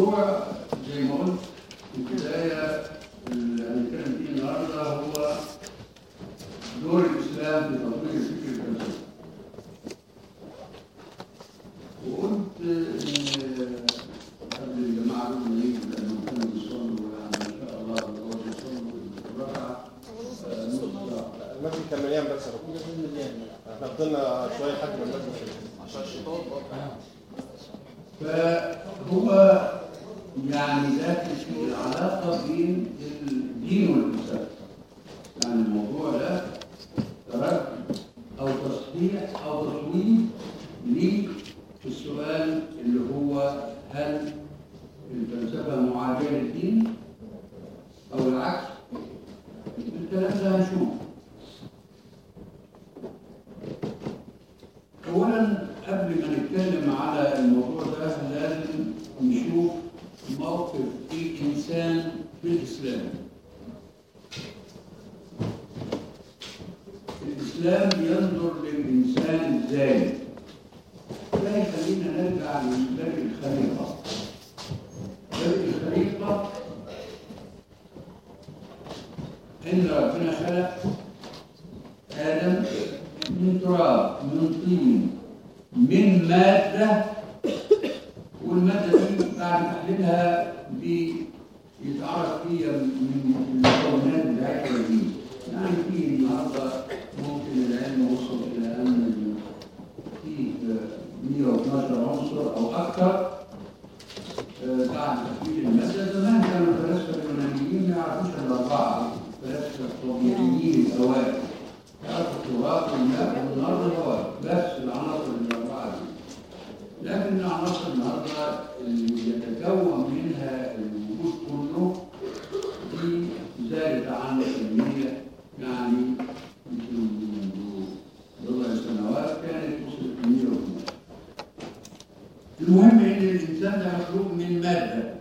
الموضوع زي ما قلت في البداية اللي هنتكلم فيه النهارده هو دور الإسلام في تطوير الفكر الفلسفي. وقلت إن قبل الجماعة دول ما يجوا لأنهم كانوا بيصلوا يعني ما شاء الله هو بيصلوا الركعة آه، نص ساعة. المسجد كان مليان بس يا رب. احنا فضلنا شويه لحد ما المسجد خلص. فهو يعني داخل في العلاقة بين الدين والفلسفة. يعني الموضوع ده ترد أو تصحيح أو تصويب للسؤال اللي هو هل الفلسفة معادية للدين أو العكس؟ الكلام ده هنشوف. أولا قبل ما نتكلم على الموضوع ده لازم نشوف موقف الإنسان في الإسلام. الإسلام ينظر للإنسان إزاي؟ ده يخلينا نرجع لباب الخليقة. باب الخليقة إن ربنا خلق آدم من تراب من طين من مادة والمادة دي بعد تحليلها بيتعرف فيها من المكونات بتاعتها دي يعني في النهارده ممكن العلم وصل إلى أن في 112 عنصر أو أكثر آه، بعد تحليل المادة زمان كانوا الفلاسفة اليونانيين ما يعرفوش إلا أربعة الفلاسفة الطبيعيين الأوائل يعرفوا التراب والماء والنار والهواء بس العناصر الأربعة دي لكن العناصر النهارده اللي يتكون منها الوجود كله دي زادت عن الكمية يعني يمكن منذ بضع سنوات كانت وصلت 112 المهم ان الانسان ده مخلوق من ماده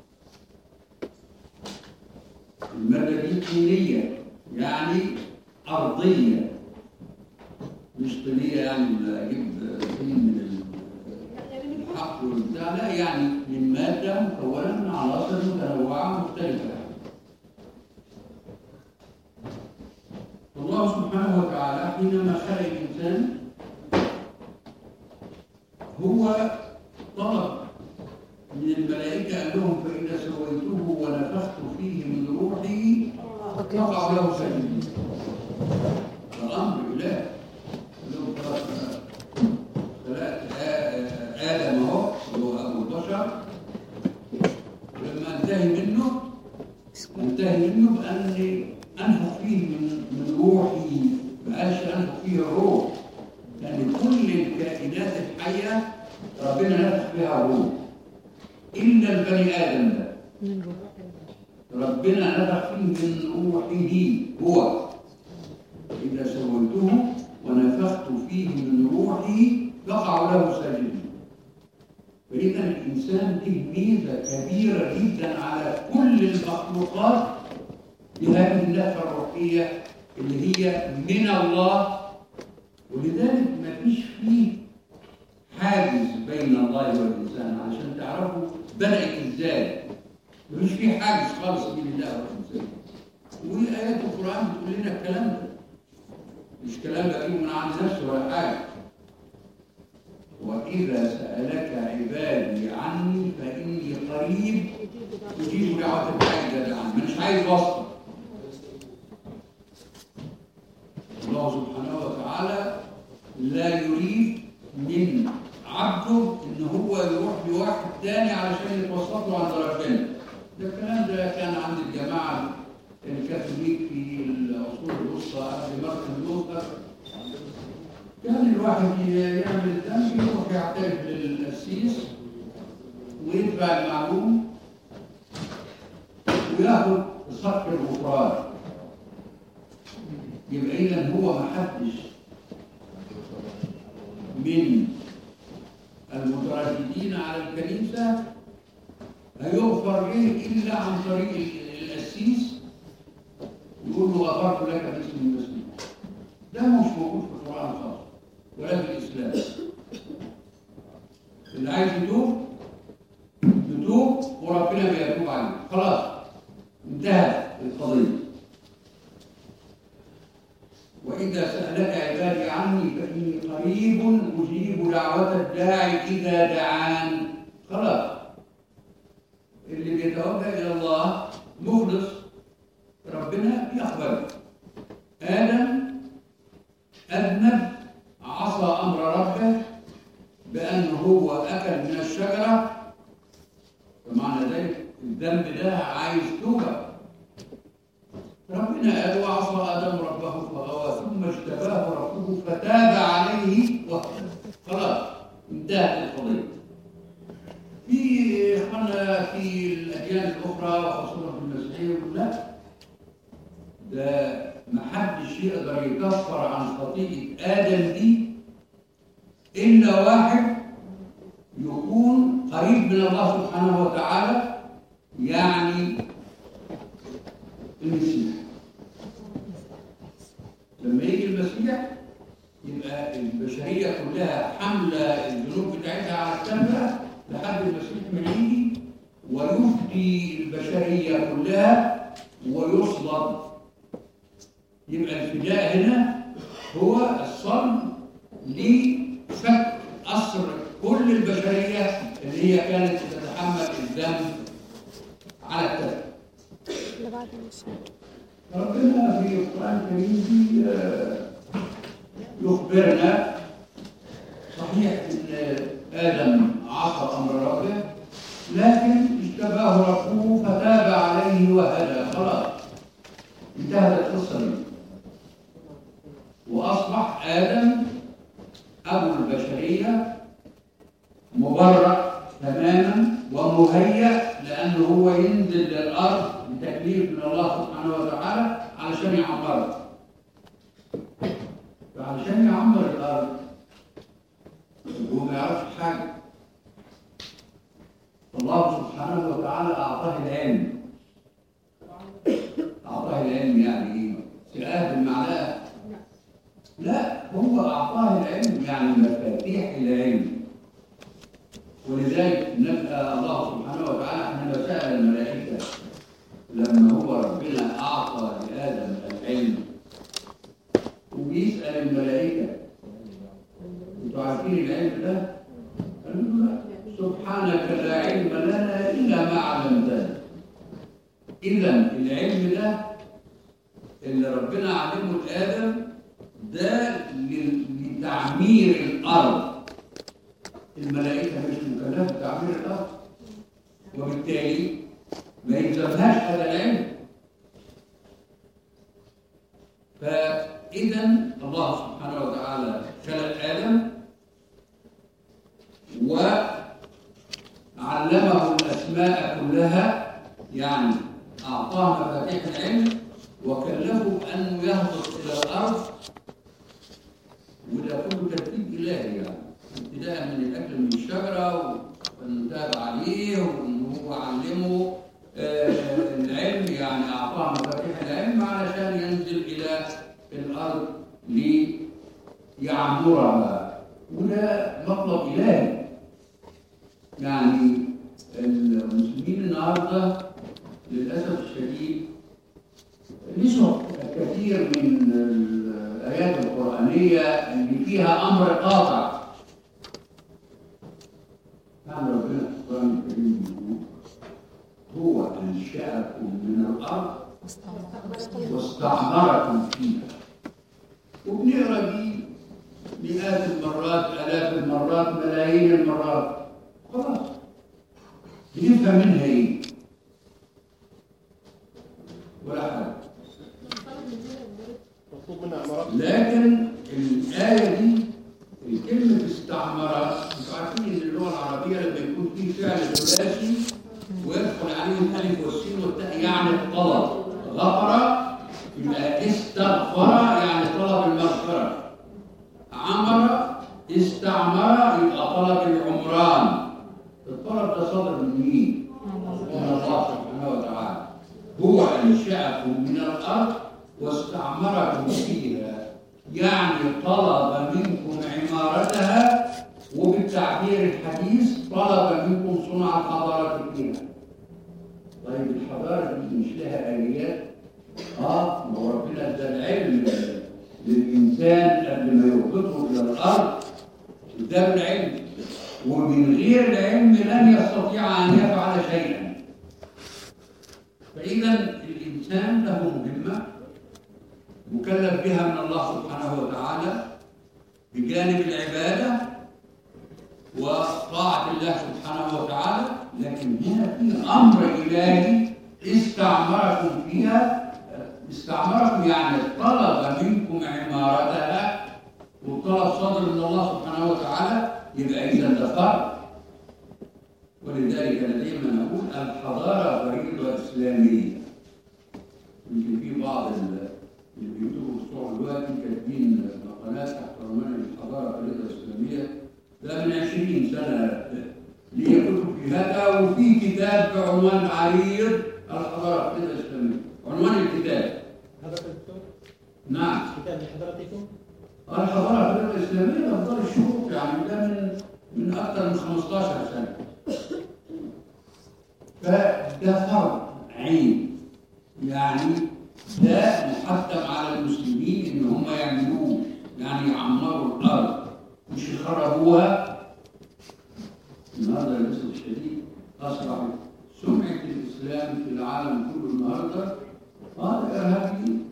الماده دي طينيه يعني ارضيه مش طينيه يعني لا اجيب طين من الحق والبتاع لا يعني من ماده مكونه من عناصر متنوعه مختلفه الله سبحانه وتعالى حينما خلق الانسان هو طلب من الملائكة قال لهم فإذا سويته ونفخت فيه من روحي فقعوا له سجدين ده أمر إله قال لهم خلاص أنا خلقت آ- آدم أهو اللي هو أبو البشر لما انتهي منه انتهي منه بأني أنفخ فيه من من روحي ما قالش أنفخ فيه الروح لأن كل الكائنات الحية ربنا نفخ فيها الروح إلا البني آدم ده ربنا نفخ فيه من روحه هو إذا سويته ونفخت فيه من روحي فقعوا له ساجدين فإذا الإنسان له ميزة كبيرة جدا على كل المخلوقات بهذه النفخة الروحية اللي هي من الله ولذلك ما فيش فيه حاجز بين الله والإنسان عشان تعرفوا بدأت إزاي مفيش فيه حاجز خالص بين الله والإنسان وآيات القرآن بتقول لنا الكلام ده مش كلام بجيبه من عند نفسي ولا حاجة وإذا سألك عبادي عني فإني قريب أجيب دعوة الحاج ده عني مش عايز وصف الله سبحانه وتعالى لا يريد من عبده ان هو يروح لواحد تاني علشان يتوسط له عند ربنا ده الكلام ده كان عند الجماعه الكاثوليك في العصور الوسطى قبل مارتن لوثر كان الواحد يعمل الذنب يروح يعترف للقسيس ويدفع المعلوم وياخد صك الغفران يبقى اذا هو ما حدش من المترددين على الكنيسة هيغفر له إلا عن طريق ال- القسيس يقول له غفرت لك باسم المسيح ده مش موجود في القرآن خالص ولا في الإسلام اللي عايز يتوب يتوب عليه خلاص انتهت القضية وإذا سألك عبادي عني فإني قريب أجيب دعوة الداعي إذا دعان خلاص اللي بيتوجه إلى الله مخلص ربنا يقبل آدم أذنب عصى أمر ربه بأنه هو أكل من الشجرة فمعنى ذلك الذنب ده عايز توبة ربنا قال وعصى آدم ربه فغوى ثم اجتباه ربه فتاب عليه وهدى خلاص انتهت القضية في اخوانا في الاديان الاخرى وخاصه في المسيحيه يقول لا ده ما حدش يقدر يكفر عن خطيئه ادم دي الا واحد يكون قريب من الله سبحانه وتعالى يعني المسيح لما يجي المسيح يبقى البشريه كلها حامله الذنوب بتاعتها على التامه لحد المسيح ما يجي ويفدي البشريه كلها ويصلب يبقى الفداء هنا هو الصلب لفك أسر كل البشرية اللي هي كانت تتحمل الذنب على الترك اللي بعد المسلم ربنا في القرآن الكريم آه، يخبرنا صحيح ان ادم عصى امر ربه لكن اجتباه ربه فتاب عليه وهدى خلاص انتهت القصه دي واصبح ادم ابو البشريه مبرأ تماما ومهيأ لانه هو ينزل للارض بتكليف من الله سبحانه وتعالى علشان يعمرها فعلشان يعمر الارض هو ما يعرفش حاجه الله سبحانه وتعالى اعطاه العلم اعطاه العلم يعني ايه؟ سقاه بالمعلقه لا هو اعطاه العلم يعني مفاتيح العلم ولذلك نبقى الله سبحانه وتعالى حينما سال الملائكه لما هو ربنا اعطى لادم العلم وبيسال الملائكه انتوا عارفين العلم ده؟ قالوا له لا سبحانك لا علم لنا الا ما علمتنا اذا العلم ده اللي ربنا علمه لادم ده ل- لتعمير الارض الملائكه مش مكلفه بتعمير الارض وبالتالي ما يلزمهاش هذا العلم فاذا الله سبحانه وتعالى خلق ادم وعلمه الاسماء كلها يعني اعطاه مفاتيح العلم وكلفه انه يهبط الى الارض وده كله ترتيب الهي يعني ابتداء من الاكل من الشجره وانه تاب عليه وانه هو علمه آه، العلم يعني اعطاه مفاتيح العلم علشان ينزل الى الارض ليعمرها وده مطلب الهي يعني المسلمين النهارده للاسف الشديد نسوا كثير من الآيات القرآنية اللي فيها أمر قاطع كان ربنا في القرآن الكريم يقول هو أنشأكم من الأرض واستعمركم فيها وبنقرا دي مئات المرات آلاف المرات ملايين المرات خلاص بنفهم منها إيه؟ ولا حاجة مطلوب منها عمارات لكن الآية دي الكلمة استعمرت انتوا عارفين ان اللغة العربية لما يكون في فعل ثلاثي ويدخل عليه الألف والسين والتاء يعني الطلب غفر يبقى استغفر يعني طلب المغفرة عمر استعمر يبقى طلب العمران الطلب ده صدر من مين؟ من الله سبحانه وتعالى هو أنشأكم من الأرض واستعمركم فيها يعني طلب منكم عمارتها وبالتعبير الحديث طلب منكم صنع الحضارة فيها طيب الحضاره دي مش لها اليات اه ما هو ربنا ادى العلم للانسان قبل ما يهبطه الى الارض اداله العلم ومن غير العلم لن يستطيع ان يفعل شيئا فاذا الانسان له مهمه مكلف بها من الله سبحانه وتعالى بجانب العباده وطاعه الله سبحانه وتعالى لكن هنا في امر الهي استعمركم فيها استعمركم يعني طلب منكم عمارتها وطلب صدر من الله سبحانه وتعالى يبقى اذا ده فرض ولذلك انا دايما اقول الحضاره فريضه اسلاميه يمكن في بعض ال- اللي بيكتبوا بتوع دلوقتي كاتبين مقالات تحت عنوان الحضاره فريضه اسلاميه ده من 20 سنه ليه كتب في هذا وفي كتاب بعنوان عريض الحضاره فريضه اسلاميه عنوان الكتاب حضرتك الدكتور نعم كتاب لحضرتكم الحضارة الفرقة الإسلامية أفضل الشروط يعني ده من من أكثر من 15 سنة. فده فرض عين يعني ده محتم على المسلمين إن هم يعملوه يعني يعمروا الأرض مش يخربوها. النهارده للأسف الشديد أصبح سمعة الإسلام في العالم كله النهارده اه الإرهابيين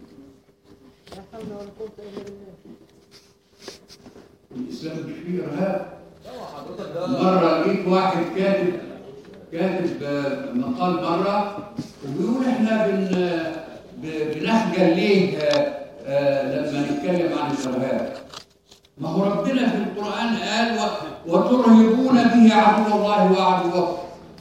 الإسلام مش فيه إرهاب حضرتك ده مرة لقيت واحد كاتب كاتب آه، مقال مرة وبيقول احنا بن ب- بنخجل ليه آه، آه، لما نتكلم عن الإرهاب ما هو ربنا في القرآن قال و- وترهبون به عدو الله وعدوكم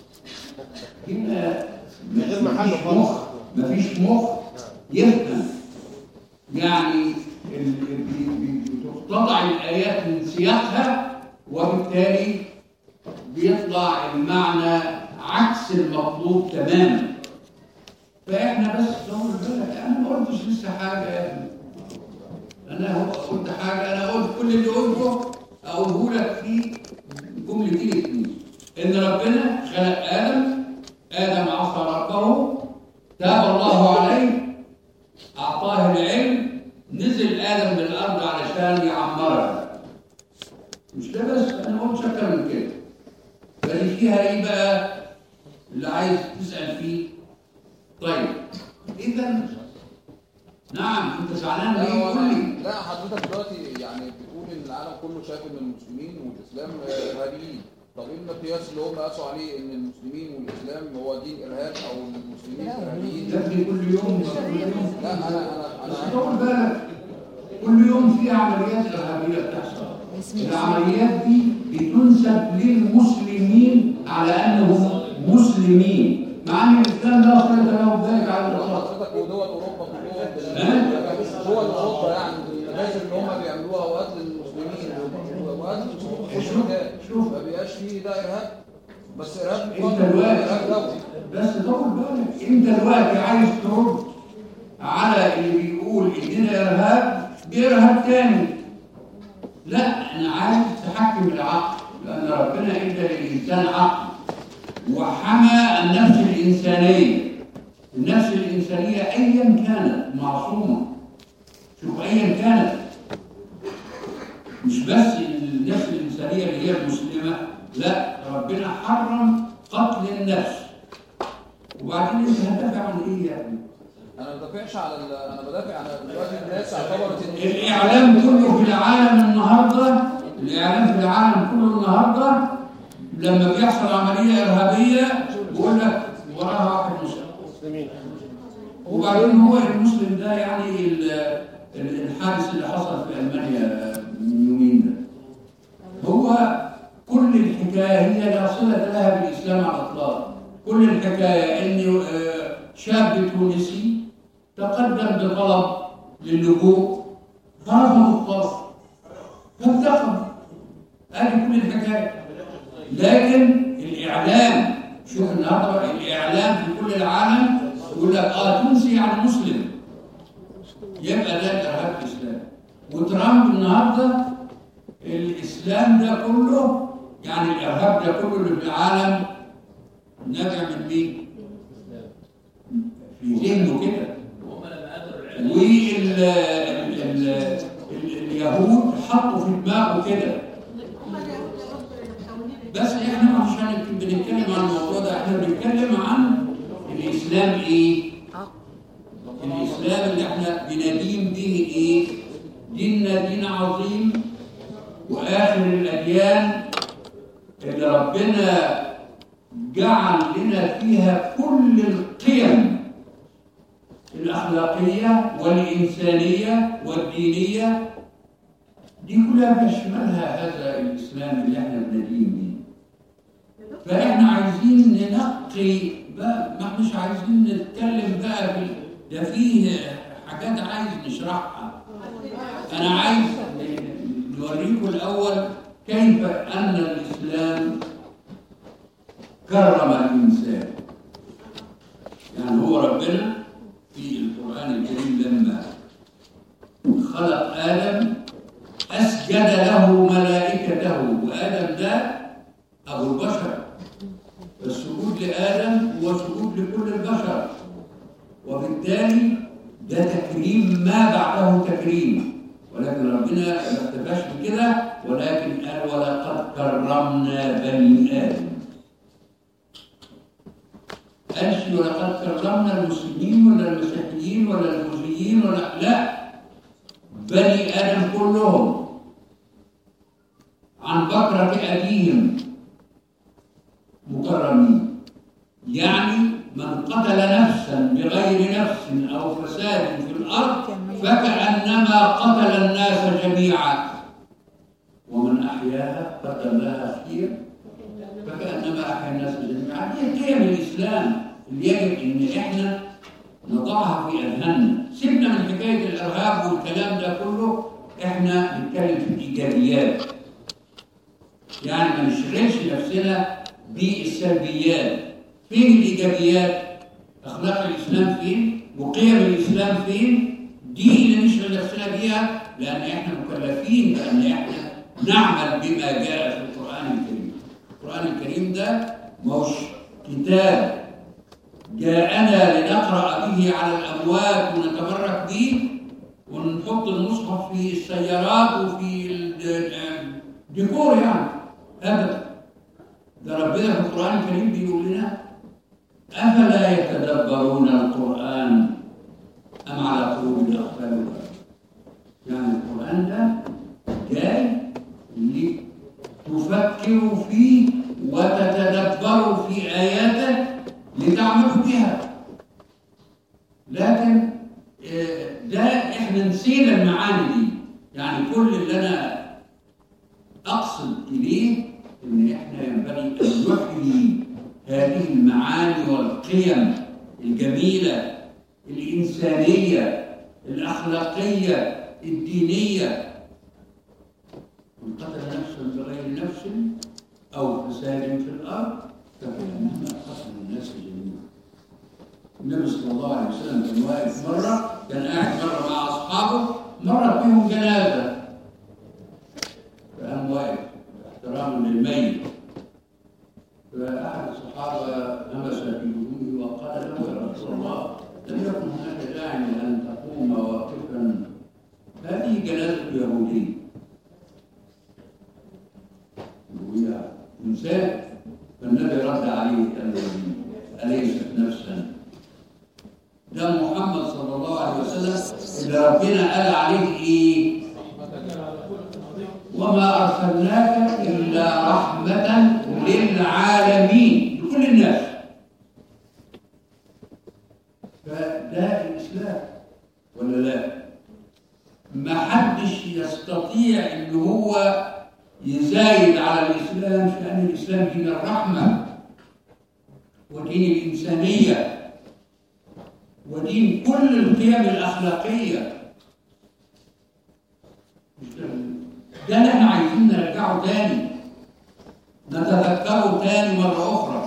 هنا من غير محل مفيش خالص. مخ مفيش مخ يفهم يعني ال- بي- بي- بتقتطع الآيات من سياقها وبالتالي بيطلع المعنى عكس المطلوب تماما فاحنا بس نقول بالك انا ما قلتش لسه حاجه يا ابني انا هو قلت حاجه انا قلت كل اللي قلته اقوله لك في جملتين اتنين ان ربنا خلق ادم ادم عصى ربه تاب الله عليه اعطاه العلم نزل ادم للارض علشان يعمرها مش ده بس انا ما قلتش اكتر من كده بل فيها ايه بقى اللي عايز تسال فيه طيب اذا نعم انت زعلان لا ليه هو قول لي أنا- لا حضرتك دلوقتي يعني بتقول ان العالم كله شايف ان المسلمين والاسلام ارهابيين طب ايه المقياس اللي هم قاسوا عليه ان المسلمين والاسلام هو دين ارهاب او ان المسلمين ارهابيين يا ابني كل يوم كل يوم لا انا انا بس انا خد بالك كل يوم في عمليات ارهابيه بتحصل العمليات دي بتنسب للمسلمين على انهم مسلمين مع ان الاسلام لا صله له بذلك على الاطلاق حضرتك ودول اوروبا كلهم ها؟ دول اوروبا يعني المجازر اللي هم بيعملوها وقتل المسلمين وقتل شوف شوف ما بيبقاش فيه ده ارهاب بس ارهاب انت مقاومة، دلوقتي ارهاب دولي بس طول بالك انت دلوقتي عايز ترد على اللي بيقول اننا ارهاب بارهاب تاني لا انا عايز تحكم العقل لان ربنا ادى للانسان عقل وحمى النفس الانسانيه النفس الانسانيه ايا كانت معصومه شوف ايا كانت مش بس النفس الانسانيه اللي هي المسلمه لا ربنا حرم قتل النفس وبعدين انت هتدافع عن ايه يا ابني؟ انا ما بدافعش على ال- انا بدافع عن دلوقتي الناس اعتبرت ان الاعلام كله في العالم النهارده الاعلام في العالم كله النهارده لما بيحصل عمليه ارهابيه بيقول لك وراها واحد مسلم مسلمين وبعدين هو المسلم ده يعني ال- ال- الحادث اللي حصل في المانيا من يومين ده هو كل الحكايه هي لا صله لها بالاسلام على الاطلاق كل الحكايه ان آه، شاب تونسي تقدم بطلب للجوء فرفض الطلب فانتقم هذه كل الحكايه لكن الاعلام شوف النهارده الاعلام في كل العالم يقول لك اه تونسي يعني مسلم يبقى ده الارهاب الاسلامي وترامب النهارده الاسلام ده كله يعني الارهاب ده كله اللي في العالم نابع من مين؟ في ذهنه كده وهم لما قدروا العلم واليهود حطوا في دماغه كده بس احنا مش هن- بنتكلم عن الموضوع ده احنا بنتكلم عن الاسلام ايه الاسلام اللي احنا بندين به ايه ديننا دين عظيم واخر الاديان اللي ربنا جعل لنا فيها كل القيم الأخلاقية والإنسانية والدينية دي كلها بيشملها هذا الإسلام اللي احنا بندين بيه فاحنا عايزين ننقي بقى ما مش عايزين نتكلم بقى في ده فيه حاجات عايز نشرحها انا عايز نوريكم الاول كيف ان الاسلام كرم الانسان يعني هو ربنا في القران الكريم لما خلق ادم اسجد له ملائكته وادم ده ابو البشر السجود لادم هو سجود لكل البشر وبالتالي ده تكريم ما بعده تكريم ولكن ربنا ما اكتفاش بكده ولكن قال ولقد كرمنا بني ادم قالش ولقد كرمنا المسلمين ولا المسيحيين ولا البوذيين ولا لا بني ادم كلهم عن بكرة أبيهم مكرمين يعني من قتل نفسا بغير نفس أو فساد في الأرض فكأنما قتل الناس جميعا ومن أحياها قتلها خير فكأنما أحيا الناس جميعا هي قيم الإسلام اللي يجب إن إحنا نضعها في أذهاننا سيبنا من حكاية الإرهاب والكلام ده كله إحنا نتكلم في الإيجابيات يعني ما نشغلش نفسنا بالسلبيات فين الايجابيات اخلاق الاسلام فين وقيم الاسلام فين دي اللي نشغل نفسنا بيها لان احنا مكلفين بان احنا نعمل بما جاء في القران الكريم القران الكريم ده مش كتاب جاءنا لنقرا به على الاموات ونتبرك به ونحط المصحف في السيارات وفي الديكور يعني ابدا ده ربنا في القران الكريم بيقول لنا افلا يتدبرون القران ام على قلوب اقفالها يعني القران ده جاي لتفكروا فيه وتتدبروا في اياته لتعملوا بها لكن آه، ده احنا نسينا المعاني دي يعني كل اللي انا أقصد إليه أن إحنا ينبغي أن نحيي هذه المعاني والقيم الجميلة الإنسانية الأخلاقية الدينية من قتل نفسا بغير نفس أو فساد في الأرض فكأنما قتل الناس جميعا النبي صلى الله عليه وسلم كان واقف مرة كان قاعد مرة مع أصحابه مرت بهم جنازة فقام واقف احتراما للميت فأحد الصحابة همس في وجوهه وقال له يا رسول الله لم يكن هناك داعي أن تقوم واقفا هذه جنازة يهودي وهي إنسان فالنبي رد عليه قال له أليست نفسا ده محمد صلى الله عليه وسلم اللي ربنا قال عليه إيه وما أرسلناك إلا رحمة للعالمين لكل الناس فده الإسلام ولا لا؟ ما حدش يستطيع إن هو يزايد على الإسلام لأن الإسلام دين الرحمة ودين الإنسانية ودين كل القيم الأخلاقية ده اللي احنا عايزين نرجعه تاني نتذكره تاني مرة أخرى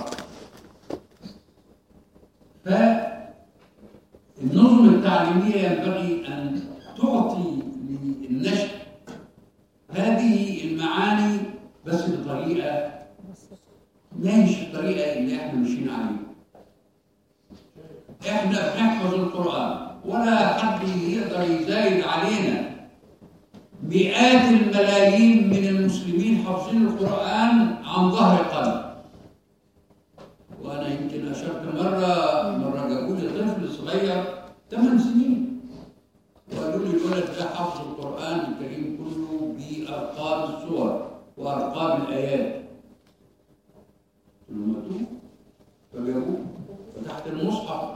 فالنظم التعليمية ينبغي أن تعطي للنشء هذه المعاني بس بطريقة ما هيش الطريقة اللي احنا ماشيين عليها احنا بنحفظ القرآن ولا حد يقدر يزايد علينا مئات الملايين من المسلمين حافظين القرآن عن ظهر قلب وأنا يمكن أشرت مرة مرة جابوا لي طفل صغير ثمان سنين وقالوا لي الولد ده حافظ القرآن الكريم كله بأرقام السور وأرقام الآيات قلت له مكتوب فجابوه فتحت المصحف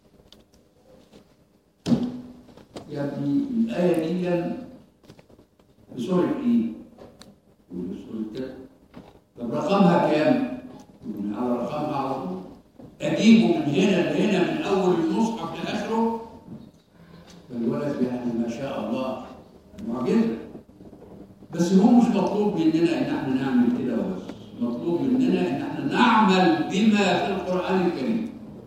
يا ابني الآية دي بسورة إيه؟ يقول لي سورة كذا طب رقمها كام؟ يقول على رقمها على طول أجيبه من هنا لهنا من أول المصحف لآخره فالولد يعني ما شاء الله معجزة بس هو مش مطلوب مننا إن احنا نعمل كده وبس مطلوب مننا إن احنا نعمل بما في القرآن الكريم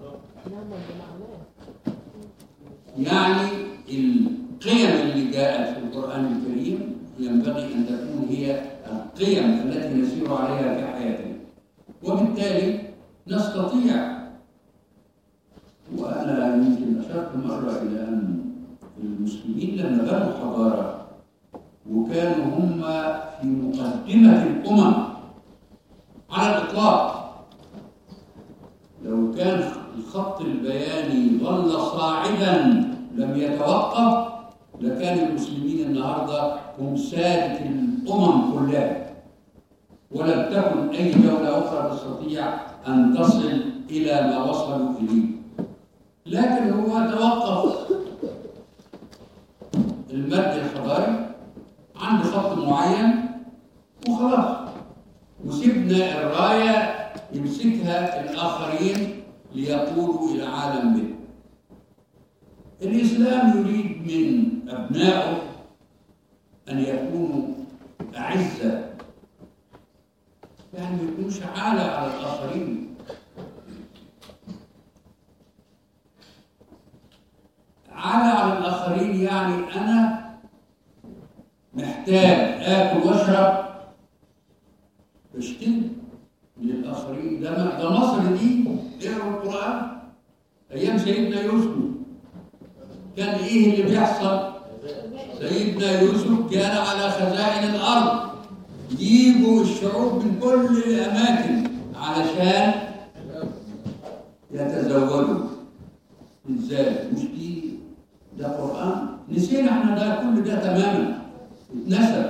يعني القيم اللي جاءت في القرآن الكريم ينبغي أن تكون هي القيم التي نسير عليها في حياتنا وبالتالي نستطيع وأنا يمكن أشرت مرة إلى أن المسلمين لما بنوا حضارة وكانوا هم في مقدمة الأمم على الإطلاق لو كان الخط البياني ظل صاعدا لم يتوقف لكان المسلمين النهارده هم سادة الأمم كلها ولم تكن أي دولة أخرى تستطيع أن تصل إلى ما وصلوا إليه لكن هو توقف المد الحضاري عند خط معين وخلاص وسيبنا الراية يمسكها الآخرين ليقودوا إلى عالم به الإسلام يريد من أبنائه أن يكونوا أعزة يعني ما يكونوش عالة على الآخرين عالة على الآخرين يعني أنا محتاج آكل وأشرب بشتم من الآخرين ده ما- ده مصر دي اقروا القرآن أيام سيدنا يوسف كان إيه اللي بيحصل؟ سيدنا يوسف كان على خزائن الأرض يجيبوا الشعوب من كل الأماكن علشان يتزوجوا ازاي؟ مش دي ده قرآن؟ نسينا احنا ده كل ده تماما اتنسى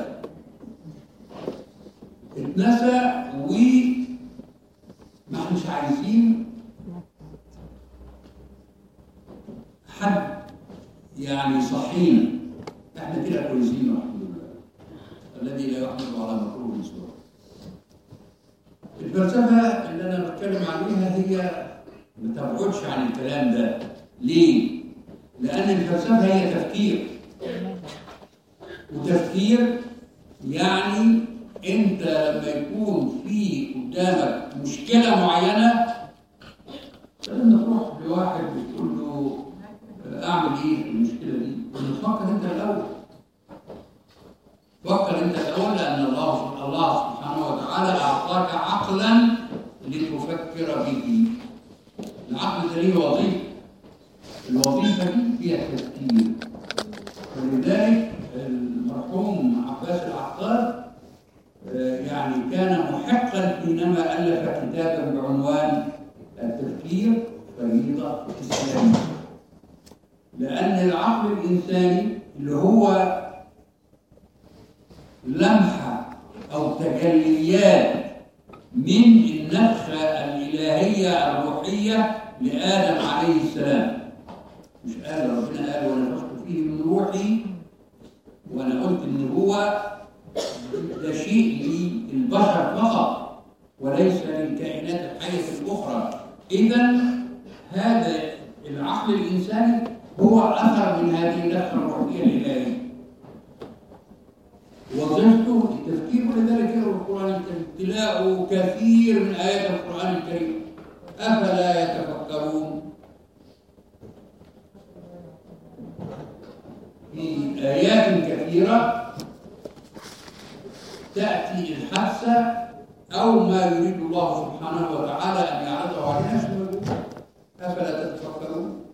اتنسى و ما احناش عايزين حد يعني صحينا احنا كده كويسين الحمد لله الذي لا يحمد على مكروه سوى الفلسفه اللي انا بتكلم عليها هي ما تبعدش عن الكلام ده ليه؟ لان الفلسفه هي تفكير وتفكير يعني انت لما يكون في قدامك مشكله معينه لازم تروح لواحد بتقول له اعمل ايه في المشكله دي؟ تفكر انت الاول فكر انت الاول لان الله الله سبحانه وتعالى اعطاك عقلا لتفكر به العقل ده ليه وظيفه الوظيفه دي فيها تفكير ولذلك المرحوم عباس العقاد آه، يعني كان محقا حينما الف كتابا بعنوان التفكير فريضه اسلاميه لأن العقل الإنساني اللي هو لمحة أو تجليات من النفخة الإلهية الروحية لآدم عليه السلام مش قال ربنا قال ونفخت فيه من روحي وأنا قلت إن هو ده شيء للبشر فقط وليس للكائنات الحية الأخرى إذا هذا العقل الإنساني هو أثر من هذه النفخة الروحية الإلهية وظيفته التفكير ولذلك يقرأ القرآن الكريم تلاقوا كثير من آيات القرآن الكريم أفلا يتفكرون في آيات كثيرة تأتي الحادثة أو ما يريد الله سبحانه وتعالى أن يعرضه علينا شو يقول؟ أفلا تتفكرون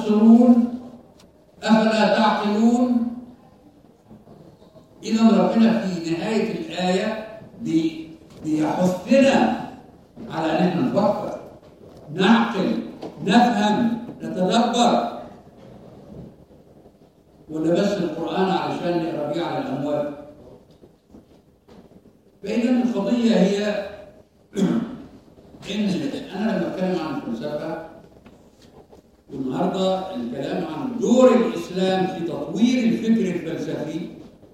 تبصرون أفلا تعقلون إذا ربنا في نهاية الآية بي- بيحثنا على أن احنا نفكر نعقل نفهم نتدبر ولا بس القرآن علشان نقرا بيه على الأموات فإذا القضية هي إن أنا لما أتكلم عن الفلسفة والنهارده الكلام عن دور الإسلام في تطوير الفكر الفلسفي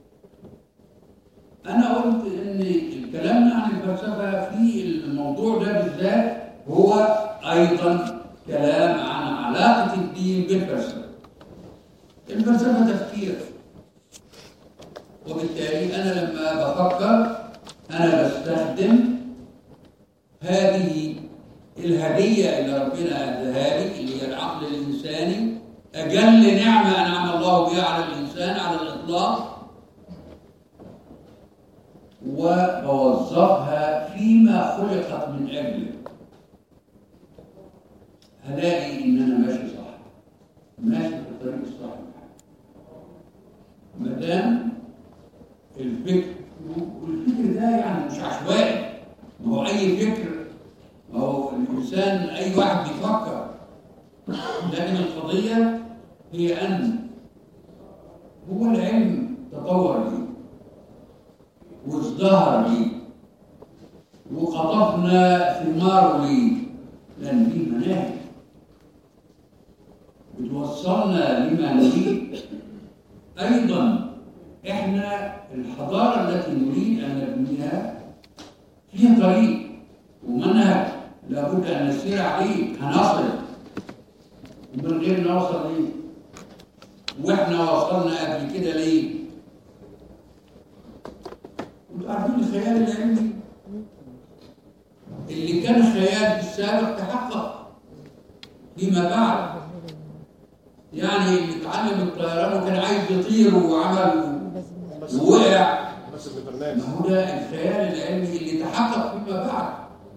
أنا قلت إن كلامنا عن الفلسفة في الموضوع ده بالذات هو أيضا كلام عن علاقة الدين بالفلسفة. الفلسفة تفكير وبالتالي أنا لما بفكر أنا بستخدم هذه الهدية اللي ربنا أداها لي اللي هي العقل الإنساني أجل نعمة أنعم الله بها على الإنسان على الإطلاق وبوظفها فيما خلقت من أجله هلاقي إن أنا ماشي صح ماشي في الطريق الصحيح ما دام الفكر والفكر ده يعني مش عشوائي ما هو أي فكر ما هو الإنسان أي واحد بيفكر لكن القضية هي أن هو العلم تطور ليه وازدهر ليه وقطفنا ثماره ليه لأن ليه مناهج بتوصلنا لما نريد أيضا إحنا الحضارة التي نريد أن نبنيها فيها طريق ومنهج لابد أن نسير عليه هنصل من غير نوصل ليه واحنا وصلنا قبل كده ليه انتوا عارفين الخيال العلمي اللي كان خيال في السابق تحقق فيما بعد يعني اللي اتعلم الطيران وكان عايز يطير وعمل بس ووقع بس البرنامج ما هو ده الخيال العلمي اللي تحقق فيما بعد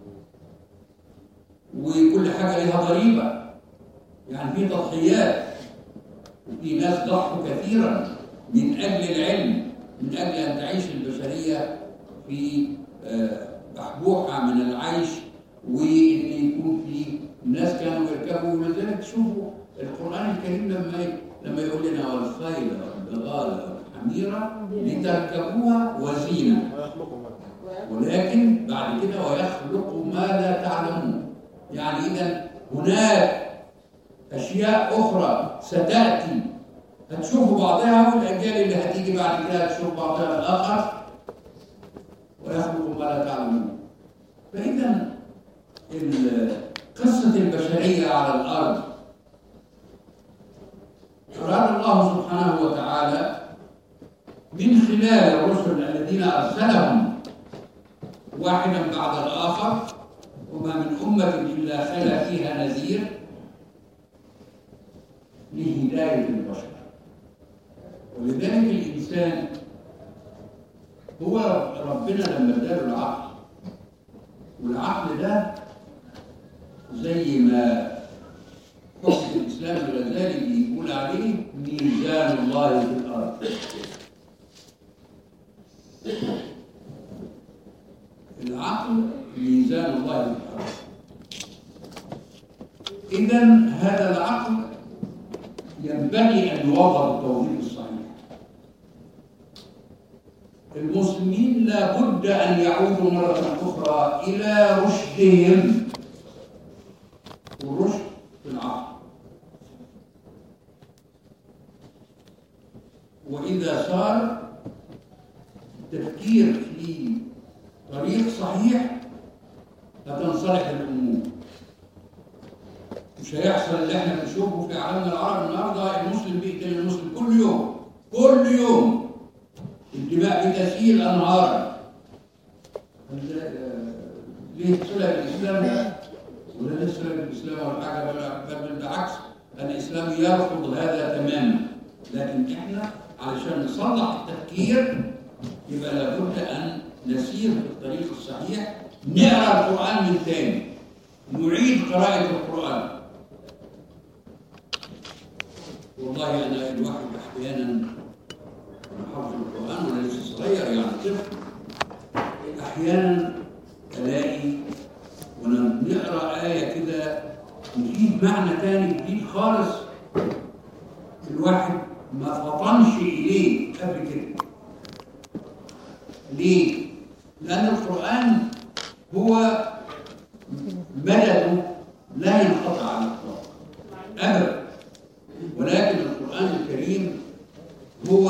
وكل حاجة لها ضريبة يعني في تضحيات وفي ناس ضحوا كثيرا من أجل العلم من أجل أن تعيش البشرية في آه، بحبوحة من العيش وإن يكون في ناس كانوا يركبوا ولذلك شوفوا القرآن الكريم لما ي- لما يقول لنا والخيل والبغال والحميرة لتركبوها وزينة ويخلقوا معك ولكن بعد كده ويخلق ما لا تعلمون يعني اذا هناك اشياء اخرى ستاتي هتشوفوا بعضها والاجيال اللي هتيجي بعد كده هتشوف بعضها الاخر ويخلق ما لا تعلمون فاذا ال- قصه البشريه على الارض اراد الله سبحانه وتعالى من خلال الرسل الذين ارسلهم واحدا بعد الآخر وما من أمة إلا خلا فيها نذير لهداية البشر ولذلك الإنسان هو ربنا لما اداله العقل والعقل ده زي ما حكم الإسلام الغزالي بيقول عليه ميزان الله في الأرض العقل ميزان الله في الأرض إذا هذا العقل ينبغي أن يوظف التوظيف الصحيح المسلمين لا بد أن يعودوا مرة أخرى إلى رشدهم والرشد في العقل وإذا صار التفكير في طريق صحيح هتنصلح الامور مش هيحصل اللي احنا بنشوفه في عالمنا العربي النهارده المسلم بيقتل المسلم كل يوم كل يوم الدماء بتسيل انهارا ليه صله بالاسلام ده؟ ولا ليه صله بالاسلام ولا حاجه ولا بل بالعكس الاسلام يرفض هذا تماما لكن احنا علشان نصلح التفكير يبقى لابد ان نسير في الطريق الصحيح نقرا القران من تاني نعيد قراءه القران والله انا الواحد احيانا انا حافظ القران وانا لسه صغير يعني طفل احيانا الاقي وانا بنقرا ايه كده تفيد معنى تاني جديد خالص الواحد ما فطنش اليه قبل كده ليه؟ لأن القرآن هو مدده لا ينقطع عن الإطلاق أبدا ولكن القرآن الكريم هو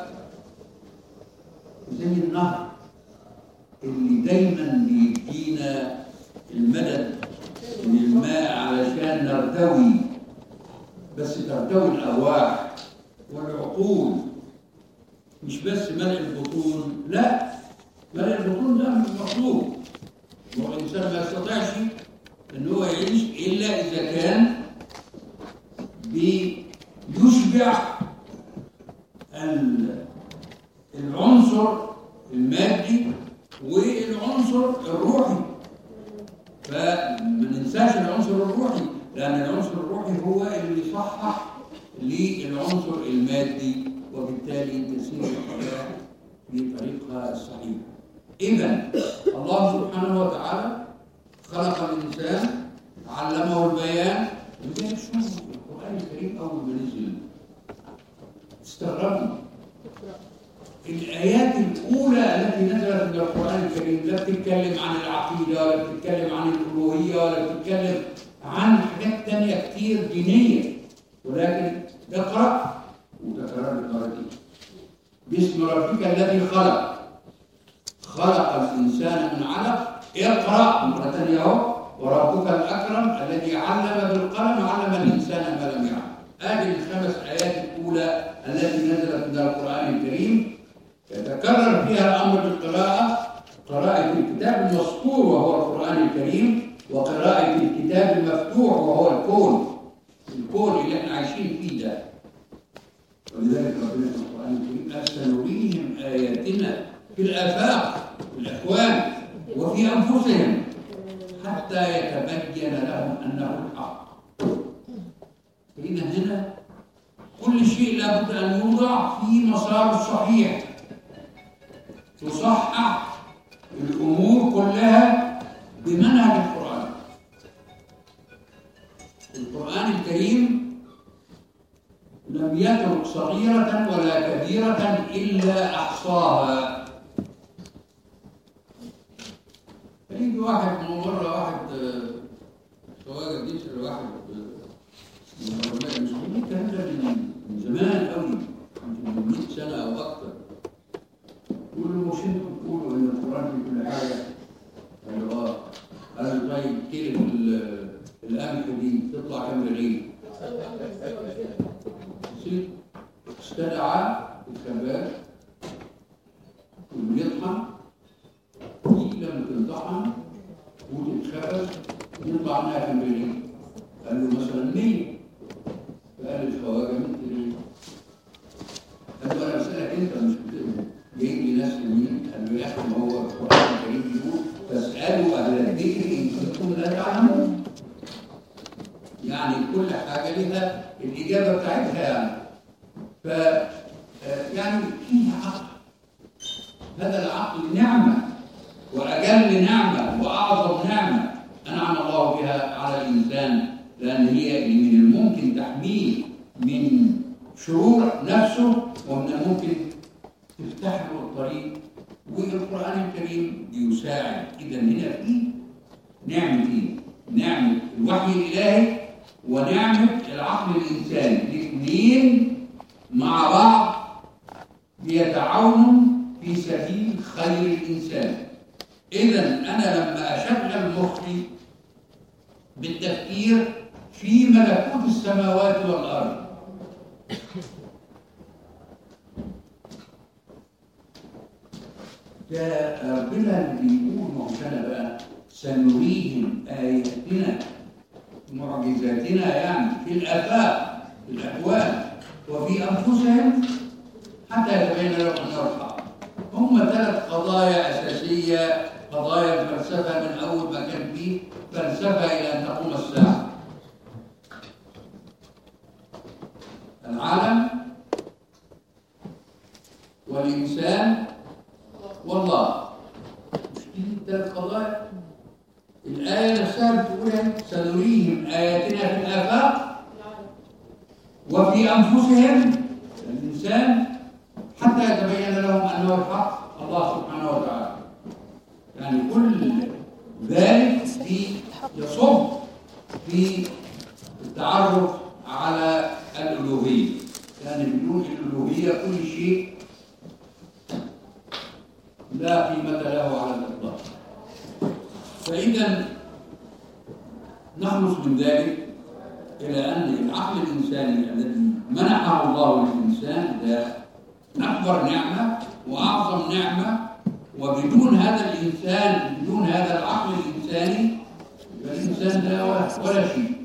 زي النهر اللي دايما بيدينا المدد من الماء علشان نرتوي بس ترتوي الأرواح والعقول مش بس ملء البطون لا ملء البطون ده مش مطلوب هو الانسان ما يستطيعش ان هو يعيش الا اذا كان بيشبع ال- العنصر المادي والعنصر الروحي فما ننساش العنصر الروحي لان العنصر الروحي هو اللي يصحح للعنصر المادي وبالتالي تسير الحياه في طريقها الصحيح. اذا الله سبحانه وتعالى خلق الانسان علمه البيان ولذلك شوفوا القران الكريم اول ما نزل استغربنا الآيات الأولى التي نزلت من القرآن الكريم لا بتتكلم عن العقيدة ولا بتتكلم عن الألوهية ولا بتتكلم عن حاجات تانية كتير دينية ولكن اقرأ وتكرر القراءتين باسم ربك الذي خلق خلق الإنسان من علق اقرأ مرة ثانية أهو وربك الأكرم الذي علم بالقلم علم الإنسان ما لم يعلم هذه الخمس آيات الأولى التي نزلت من القرآن الكريم يتكرر فيها الأمر بالقراءة قراءة الكتاب المسطور وهو القرآن الكريم وقراءة الكتاب المفتوح وهو الكون الكون اللي احنا عايشين فيه ده ولذلك ربنا في القرآن الكريم قال سنريهم آياتنا في الآفاق في الأكوان وفي أنفسهم حتى يتبين لهم أنه الحق فإذا هنا كل شيء لابد أن يوضع في مسار الصحيح تصحح الأمور كلها بمنهج القرآن القرآن الكريم لم يترك صغيرة ولا كبيرة إلا أحصاها فيجي واحد مرة واحد آه، خواجة بيسأل واحد آه، من علماء المسلمين الكلام ده من من زمان قوي يمكن من 100 سنة أو أكثر يقول له مش انتوا بتقولوا إن القرآن في كل حاجة؟ قال له آه قال له طيب كيلو ال- القمح دي تطلع كام رغيف؟ بسيط استدعى الكباب ويطحن دي لما تنطحن وتتخبز يطلع منها كام رغيف؟ قال له مثلا 100 فقال الخواجه 100 رغيف قال له انا بسالك انت مش بت- جايب لي ناس يمين قال له يا اخي ما هو القران الكريم بيقول فاسالوا اهل الذكر ان كنتم لا تعلمون يعني كل حاجه لها الاجابه بتاعتها يعني ف آه، يعني فيها عقل هذا العقل نعمه واجل نعمه واعظم نعمه انعم الله بها على الانسان لان هي اللي من الممكن تحميه من شرور نفسه ومن الممكن تفتح له الطريق والقران الكريم بيساعد اذا هنا في نعمتين نعمه الوحي الالهي ونعمه العقل الانساني الاثنين مع بعض بيتعاونوا في سبيل خير الانسان اذا انا لما اشغل مخي بالتفكير في ملكوت السماوات والارض ده ربنا اللي بيقول ما هو انا بقى سنريهم اياتنا معجزاتنا يعني في الافاق في الاكوان وفي انفسهم حتى يتبين لهم انه الحق هم ثلاث قضايا اساسيه قضايا الفلسفه من اول ما كان فيه فلسفه الى ان تقوم الساعه العالم والإنسان والله مش دي الثلاث قضايا الآية نفسها بتقول إيه؟ سنريهم آياتنا في الآفاق وفي أنفسهم الإنسان حتى يتبين لهم أنه الحق الله سبحانه وتعالى يعني كل ذلك في يصب في التعرف على الألوهية يعني بدون الألوهية كل شيء لا قيمة له على الإطلاق فإذا نخلص من ذلك إلى أن العقل الإنساني الذي منحه الله للإنسان ده أكبر نعمة وأعظم نعمة وبدون هذا الإنسان بدون هذا العقل الإنساني يبقى الإنسان ده ولا, ولا شيء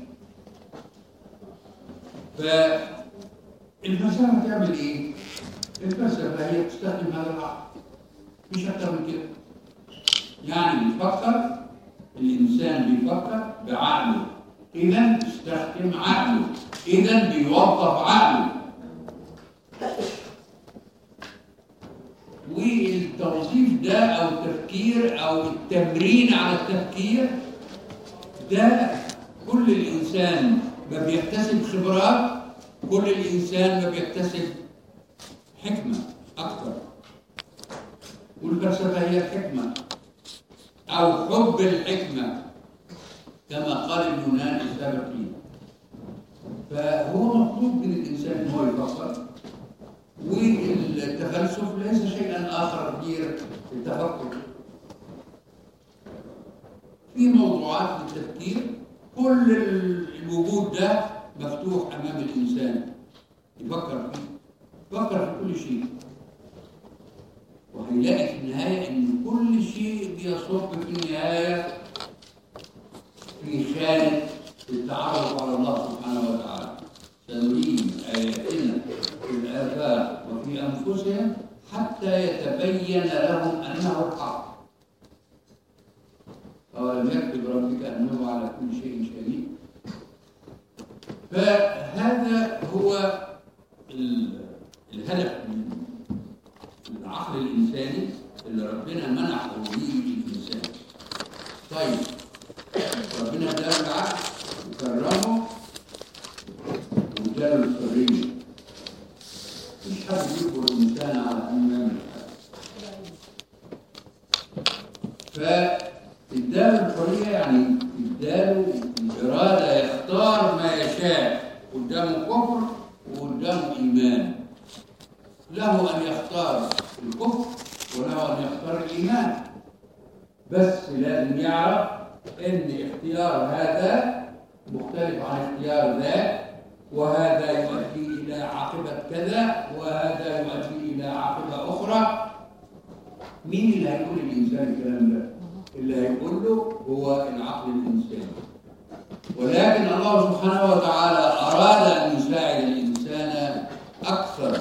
فالفلسفة تعمل إيه؟ الفلسفة هي تستخدم هذا العقل مش أكتر من كده يعني بيفكر الإنسان بيفكر بعقله إذا بيستخدم عقله إذا بيوظف عقله والتوظيف ده أو التفكير أو التمرين على التفكير ده كل الإنسان ما بيكتسب خبرات كل الإنسان ما بيكتسب حكمة أكثر والفلسفة هي الحكمة أو حب الحكمة كما قال اليونان السابقين فهو مطلوب من الإنسان أن هو يفكر والتفلسف ليس شيئا آخر غير التفكر في موضوعات للتفكير كل الوجود ده مفتوح أمام الإنسان يفكر فيه يفكر في كل شيء وهيلاقي في النهاية إن كل شيء بيصب في النهاية في خانة التعرف على الله سبحانه وتعالى سنريهم آياتنا في الآفاق وفي أنفسهم حتى يتبين لهم أنه الحق أولم يكتب ربك أنه على كل شيء شهيد فهذا هو الهدف من العقل الإنساني اللي ربنا منحه ليه الإنسان طيب ربنا اداله العقل وكرمه واداله الحرية مش حد يجبر الإنسان على أن يعمل حاجة فاداله الحرية يعني اداله الإرادة يختار ما يشاء قدامه كفر وقدامه إيمان له أن يختار الكفر وله أن يختار الإيمان بس لازم يعرف أن اختيار هذا مختلف عن اختيار ذاك وهذا يؤدي إلى عاقبة كذا وهذا يؤدي إلى عاقبة أخرى مين اللي هيقول الإنسان الكلام ده؟ اللي هيقول له هو العقل الإنساني ولكن الله سبحانه وتعالى أراد أن يساعد الإنسان أكثر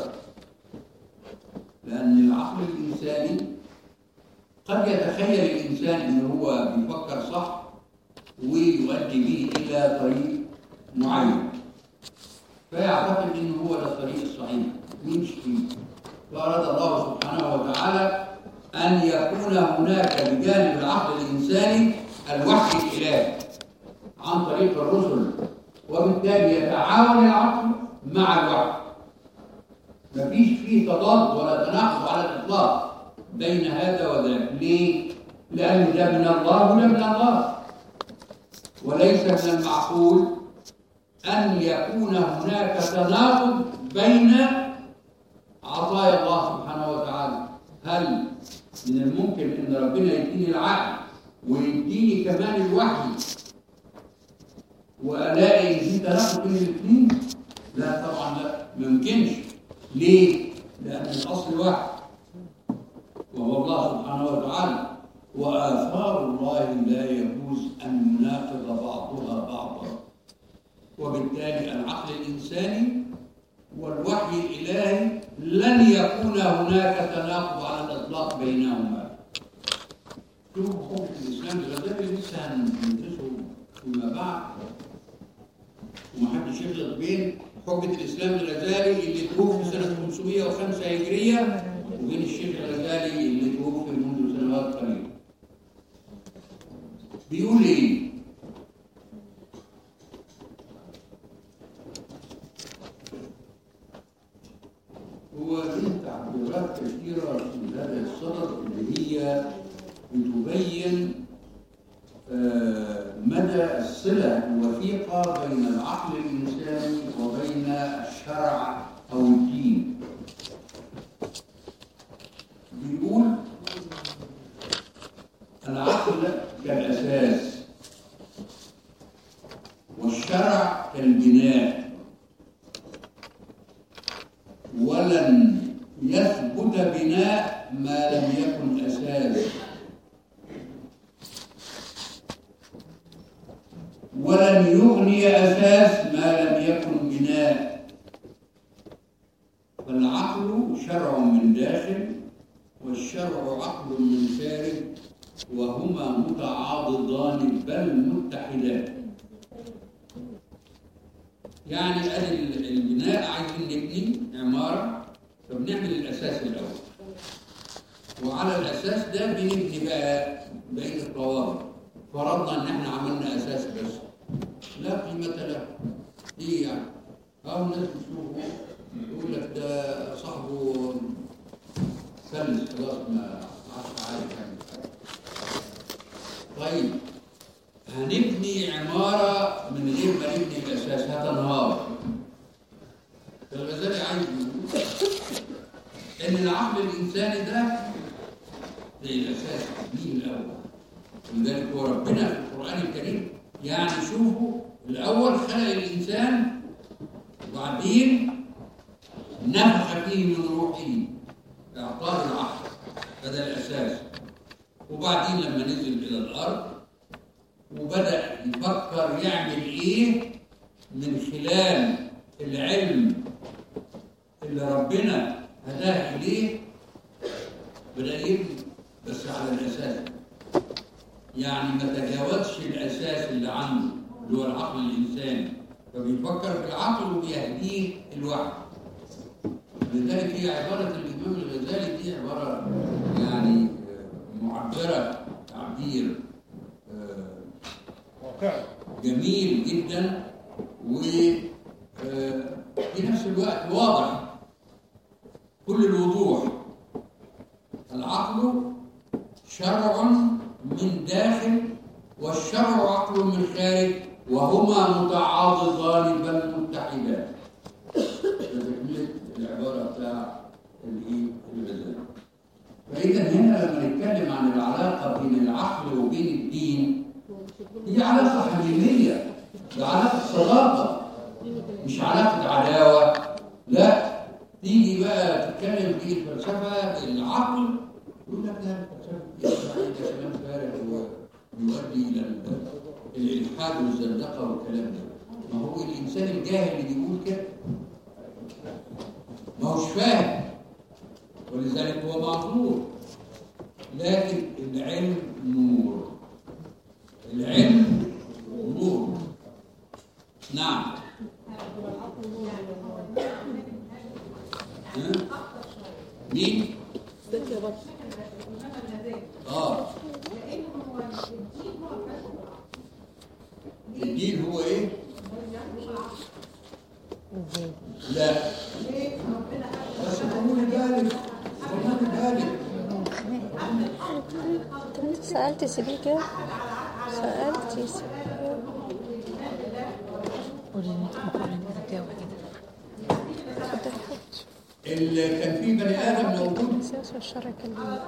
لأن العقل الإنساني قد يتخيل الإنسان أنه هو بيفكر صح ويؤدي به إلى طريق معين فيعتقد أنه هو ده الطريق الصحيح ويمشي فيه فأراد الله سبحانه وتعالى أن يكون هناك بجانب العقل الإنساني الوحي الإلهي عن طريق الرسل وبالتالي يتعاون العقل مع الوحي مفيش فيه تضاد ولا تناقض على الإطلاق بين هذا وذاك ليه؟ لأن ده من الله وده من الله وليس من المعقول أن يكون هناك تناقض بين عطايا الله سبحانه وتعالى هل من الممكن أن ربنا يديني العقل ويديني كمان الوحي وألاقي إن في تناقض بين الاثنين؟ لا طبعا لا ما يمكنش ليه؟ لأن الأصل واحد وهو الله سبحانه وتعالى وآثار الله لا يجوز أن يناقض بعضها بعضا وبالتالي العقل الإنساني والوحي الإلهي لن يكون هناك تناقض على الإطلاق بينهما شوفوا خوف الإسلام ده اللي لسه هندرسه فيما بعد ومحدش يغلط بين حجة الإسلام الغزالي اللي توفي سنة 505 هجرية وبين الشيخ الغزالي اللي توفي منذ سنوات قليلة بيقول إيه؟ هو ليه تعبيرات كثيرة في هذا الصدد اللي هي بتبين آه، مدى الصلة الوثيقة بين العقل الإنساني وبين الشرع أو الدين بيقول العقل كالأساس والشرع كالبناء ولن يثبت بناء ما لم يكن أساس ولن يغني أساس ما لم يكن بناء فالعقل شرع من داخل والشرع عقل من خارج وهما متعاضدان بل متحدان يعني ادي ال- البناء عايزين نبني عماره فبنعمل الاساس الاول وعلى الاساس ده بنبني بقى بقيه الطوابق فرضنا ان احنا عملنا اساس بس لا قيمه له ايه يعني او الناس بتشوفه يقول لك ده صاحبه فلس خلاص ما عادش عارف يعمل حاجه طيب هنبني عمارة من غير ما نبني الأساس هتنهار فالغزالي عايز يقول إن العقل الإنساني ده زي الأساس ليه الأول ولذلك هو ربنا في القرآن الكريم يعني شوفوا الأول خلق الإنسان وبعدين نفخ فيه من روحه إعطاه العقل هذا الأساس وبعدين لما نزل إلى الأرض وبدأ يفكر يعمل إيه من خلال العلم اللي ربنا هداه إليه بدأ يبني بس على الأساس يعني ما تجاوزش الأساس اللي عنده اللي هو العقل الإنساني فبيفكر في العقل وبيهديه الوعي لذلك هي عبارة الإمام الغزالي دي عبارة يعني آه، معبرة تعبير آه، واقعي جميل جدا وفي نفس الوقت واضح كل الوضوح العقل شرع من داخل والشرع عقل من خارج وهما متعاضدان بل متحدان تكملة العبارة بتاع الايه الغزالي فإذا هنا لما نتكلم عن العلاقة بين العقل وبين الدين هي علاقة حميمية ده علاقة صداقة مش علاقة عداوة لا تيجي بقى تتكلم في الفلسفة العقل يقول لك لا الفلسفة دي ده كلام فارغ ويؤدي إلى ال- الإلحاد والزندقة والكلام ده ما هو الإنسان الجاهل اللي بيقول كده ما هوش فاهم ولذلك هو معذور لكن العلم نور العلم نور نعم ها؟ مين؟ اه الدين هو ايه؟ لا بس قولوا ذلك قولوا ذلك طب انت سألت سيدي كده سألت يا سيدي قولي ان انت مقررة كده تجاوب كده اتفضل حط اللي كان في بني ادم موجود السياسة والشرع كلمة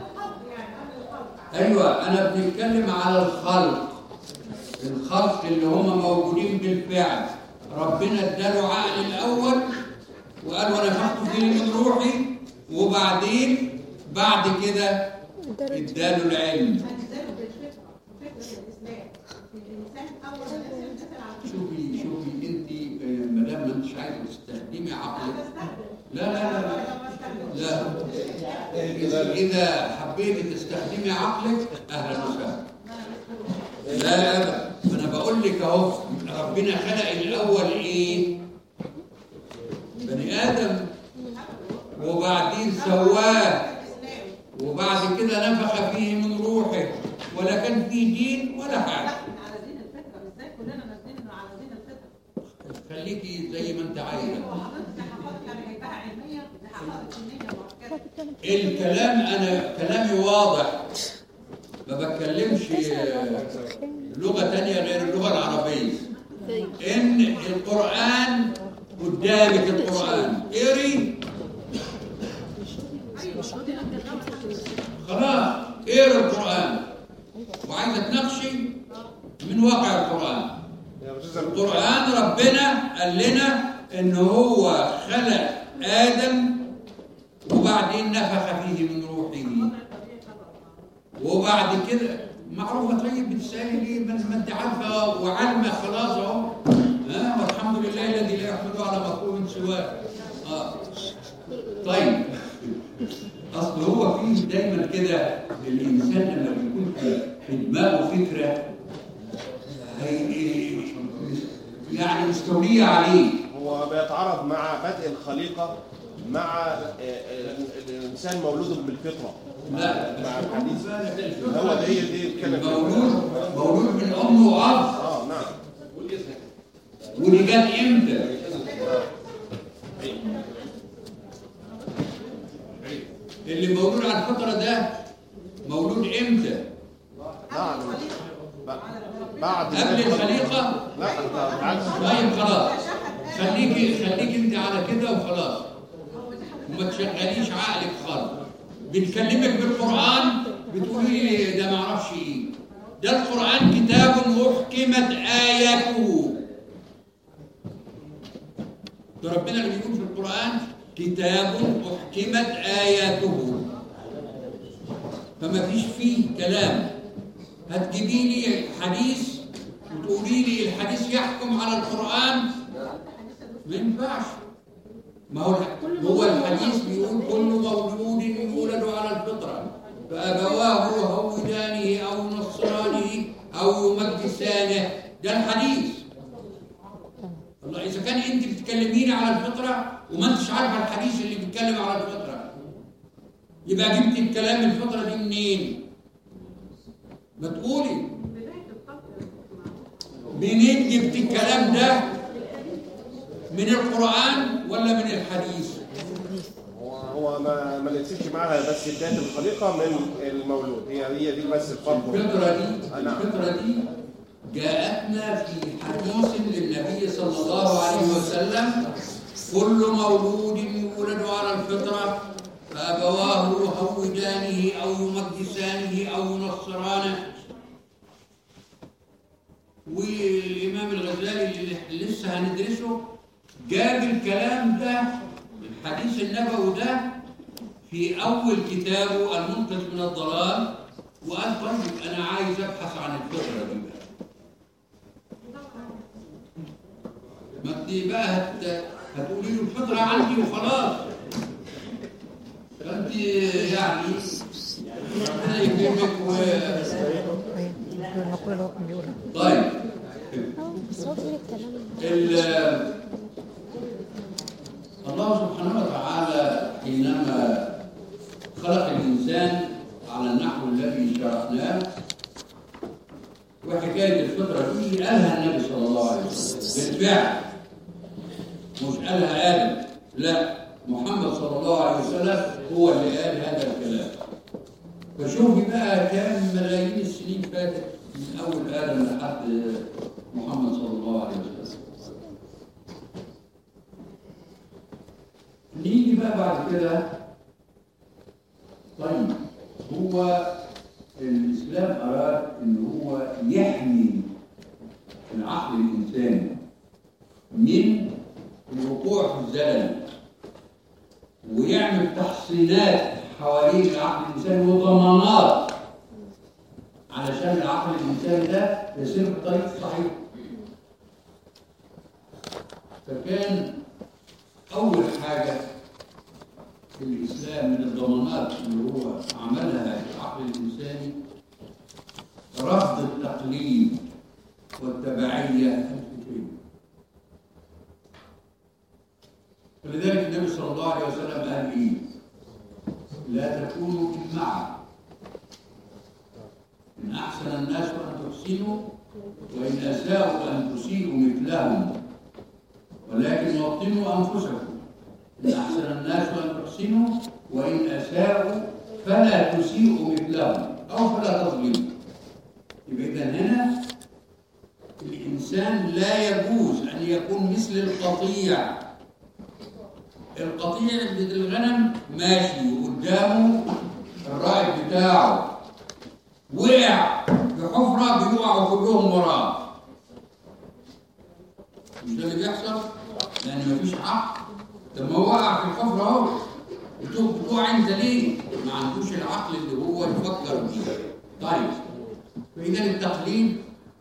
ايوه انا بنتكلم على الخلق الخلق اللي هم موجودين بالفعل ربنا اداله عقل الاول وقال ونفخت فيه من روحي وبعدين بعد كده اداله العلم شوفي شوفي انت آه، ما دام ما انتش عايزه تستخدمي عقلك لا لا لا لا لا اذا حبيتي تستخدمي عقلك اهلا وسهلا لا ابدا انا بقول لك اهو ربنا خلق الاول ايه بني ادم وبعدين سواه وبعد كده نفخ فيه من روحه ولا كان فيه دين ولا حاجه على دين الفطره ازاي كلنا نازلين انه على دين الفطره خليكي زي ما انت عايزه وحضرتك دي حقائق يعني جايباها علميه دي حقائق علميه مؤكده الكلام انا كلامي واضح ما بتكلمش لغه تانية غير اللغه العربيه ان القران قدامك القران اقري خلاص اقري القران وعايزه تناقشي من واقع القران يا استاذ القرآن ربنا قال لنا إن هو خلق آدم وبعدين نفخ فيه من روحه وبعد كده معروفة طيب بتسألي ليه ما ما انت عارفة وعالمة خلاص اهو ها والحمد لله الذي لا يحمد على مكروه سواه اه طيب اصل هو فيه دايما كده الانسان لما بيكون في- في دماغه فكره هي- يعني مستوليه عليه هو بيتعارض مع بدء الخليقة مع آه، آه، الإنسان مولود بالفطرة لا مع الحديث هو ده هي دي الكلمة مولود مولود من ام واب اه نعم ودي جت امتى؟ اللي مولود على الفطره ده مولود امتى؟ بعد بعد قبل الخليقه؟ لا ده بالعكس طيب خلاص خليكي خليكي انت على كده وخلاص وما تشغليش عقلك خالص بنكلمك بالقران بتقولي لي ده ما اعرفش ايه ده القران كتاب احكمت اياته ده ربنا اللي بيقول في القران كتاب احكمت اياته فما فيش فيه كلام هتجيبي لي حديث وتقولي لي الحديث يحكم على القرآن ما ينفعش ما هو هو الحديث بيقول كل مولود يولد على الفطرة فأبواه يهودانه أو نصرانه أو يمجسانه ده الحديث الله إذا كان أنت بتكلميني على الفطرة وما أنتش عارفة الحديث اللي بيتكلم على الفطرة يبقى جبت الكلام الفطرة دي منين؟ ما تقولي منين جبت الكلام ده من القرآن ولا من الحديث هو هو ما ما نقسمش معاها بس بداية الخليقة من المولود هي هي دي بس الفرق الفطرة دي آه، نعم. الفطرة دي جاءتنا في حديث للنبي صلى الله عليه وسلم كل مولود يولد على الفطرة فأبواه يهودانه أو يمجسانه أو ينصرانه والإمام الغزالي اللي لسه هندرسه جاب الكلام ده الحديث النبوي ده في أول كتابه المنقذ من الضلال وقال طيب أنا عايز أبحث عن الفطرة دي بقى ما انت بقى هت... هتقولي له الفطرة عندي وخلاص فانت يعني ربنا يكرمك و... المقولة هو كان بيقولها طيب بس هو بيقول الكلام ال- الله سبحانه وتعالى حينما خلق الإنسان على النحو الذي شرحناه وحكاية الفطرة دي قالها النبي صلى الله عليه وسلم بالفعل مش قالها آدم لا محمد صلى الله عليه وسلم هو اللي قال هذا الكلام فشوفي بقى كام ملايين السنين فاتت من أول آدم لحد محمد صلى الله عليه وسلم نيجي بقى بعد كده طيب هو الإسلام أراد إن هو يحمي العقل الإنساني من الوقوع في الزلل ويعمل تحصينات حوالين العقل الإنساني وضمانات علشان العقل الإنساني ده يسير بالطريق الصحيح فكان أول حاجة في الإسلام من الضمانات اللي هو عملها العقل الإنساني رفض التقليد والتبعية الفكرية ولذلك النبي صلى الله عليه وسلم قال ايه؟ لا تكونوا معا إن أحسن الناس أن تحسنوا وإن أساءوا أن تسيئوا مثلهم ولكن وطنوا أنفسكم إن أحسن الناس أن تحسنوا وإن أساءوا فلا تسيئوا مثلهم أو فلا تظلموا يبقى إذا هنا الإنسان لا يجوز أن يكون مثل القطيع القطيع اللي الغنم ماشي وقدامه الرائد بتاعه وقع في حفرة بيقعوا كلهم وراه مش ده اللي بيحصل؟ لأن مفيش عقل طب ما هو وقع في الحفرة أهو بتوع بتوع أنت ليه؟ ما عندوش العقل اللي هو يفكر بيه طيب فإذا التقليد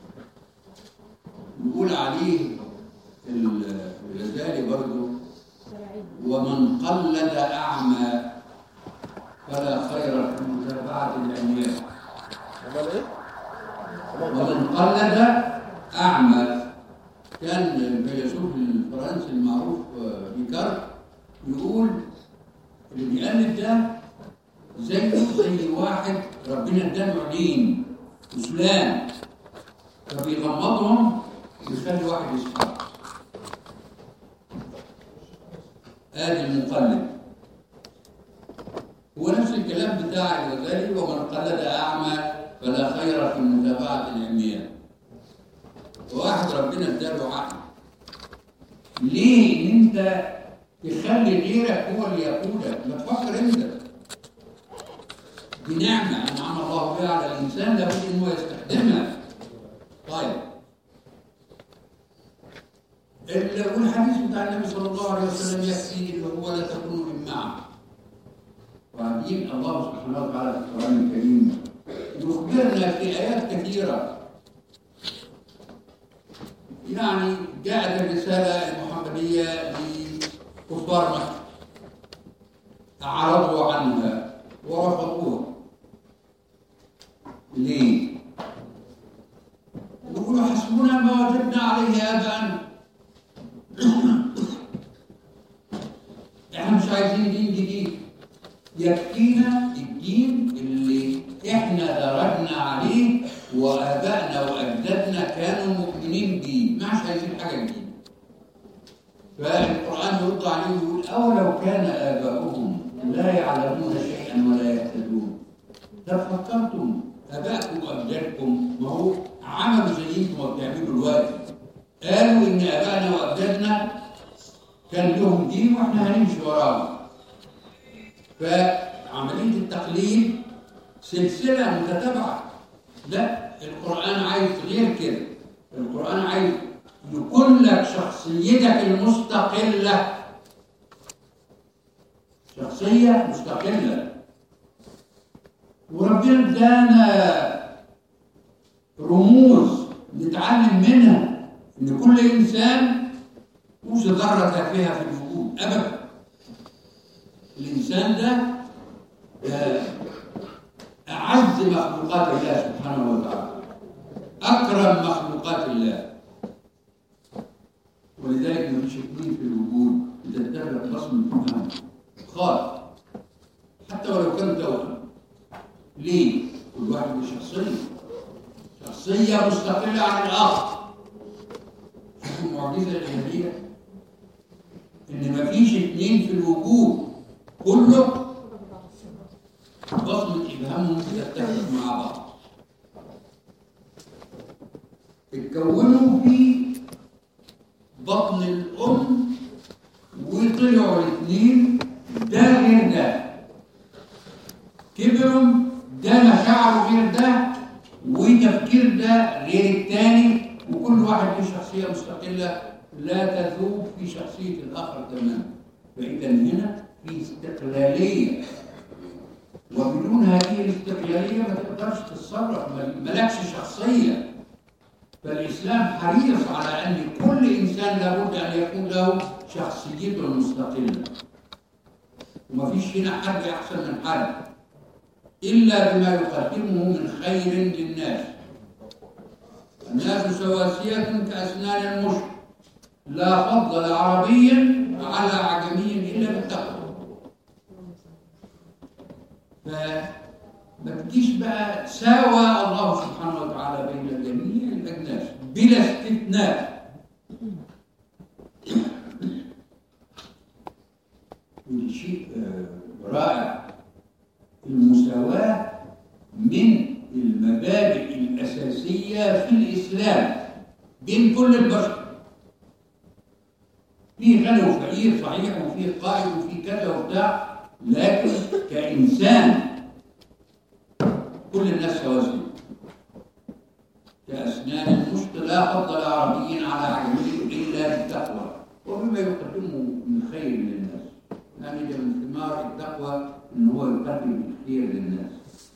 نقول عليه ال- الغزالي برضه ومن قلد أعمى فلا خير في متابعة العمياء امال ايه؟ ومن قلد أعمى كان الفيلسوف الفرنسي المعروف آه، ديكارت يقول اللي بيقلد ده زيه زي واحد ربنا اداله عينين وسلام فبيغمضهم ويخلي واحد يسحب ادي المقلد هو نفس الكلام بتاع الغزالي ومن قلد اعمى فلا خير في متابعه العمياء واحد ربنا اداله عقل ليه ان انت تخلي غيرك هو اللي يقودك ما تفكر انت دي نعمه انعم الله بها على الانسان لابد ان هو يستخدمها طيب ال- والحديث بتاع النبي صلى الله عليه وسلم يكفي اللي هو لا تكونوا معه وبعدين الله سبحانه وتعالى في القرآن الكريم يخبرنا في آيات كثيرة يعني جاءت الرسالة المحمدية لكفار مكة أعرضوا عنها ورفضوها ليه؟ يقولوا حسبنا ما وجدنا عليه آباءنا احنا مش عايزين دين جديد يكفينا الدين اللي احنا درجنا عليه وابائنا واجدادنا كانوا مؤمنين بيه ما مش عايزين حاجه جديده فالقران يرد عليه ويقول اولو كان اباؤهم لا يعلمون شيئا ولا يهتدون طب فكرتم ابائكم واجدادكم ما هو عملوا زي انتم ما بتعملوا دلوقتي قالوا ان ابائنا واجدادنا كان لهم دين واحنا هنمشي وراهم فعمليه التقليد سلسله متتابعه لا القران عايز غير كده القران عايز يكون لك شخصيتك المستقله شخصيه مستقله وربنا ادانا رموز نتعلم منها ان كل انسان مش ذره تافهه في الوجود ابدا الانسان ده آه، اعز مخلوقات الله سبحانه وتعالى اكرم مخلوقات الله ولذلك ما فيش اثنين في الوجود بتتفق بصمه الفهم خالص حتى ولو كان توأم ليه؟ كل واحد له شخصيه شخصيه مستقله عن الاخر شوفوا المعجزه الالهيه ان ما فيش اثنين في الوجود كله بصمة إبهامهم بتتفق مع بعض اتكونوا في بطن الأم وطلعوا الاثنين ده غير ده كبروا ده مشاعره غير ده وتفكير ده غير التاني وكل واحد له شخصية مستقلة لا تذوب في شخصية الآخر تماما فإذا هنا في استقلالية وبدون هذه الاستقلالية ما تقدرش تتصرف ما- مالكش شخصية فالإسلام حريص على أن كل إنسان لابد أن يكون له شخصيته المستقلة وما فيش فينا حد أحسن من حد إلا بما يقدمه من خير للناس الناس سواسية كأسنان المشط لا فضل عربي على عجمي إلا بالتقوى فما تجيش بقى ساوى الله سبحانه وتعالى بين جميع الأجناس بلا استثناء ودي شيء آه، رائع المساواة من المبادئ الأساسية في الإسلام بين كل البشر فيه غني وفقير صحيح وفيه قائد وفيه كذا وبتاع لكن كإنسان كل الناس سواسية كأسنان المشط لا فضل عربي على عجمي إلا بالتقوى وبما يقدمه من خير للناس يعني ده من ثمار التقوى إن هو يقدم الخير للناس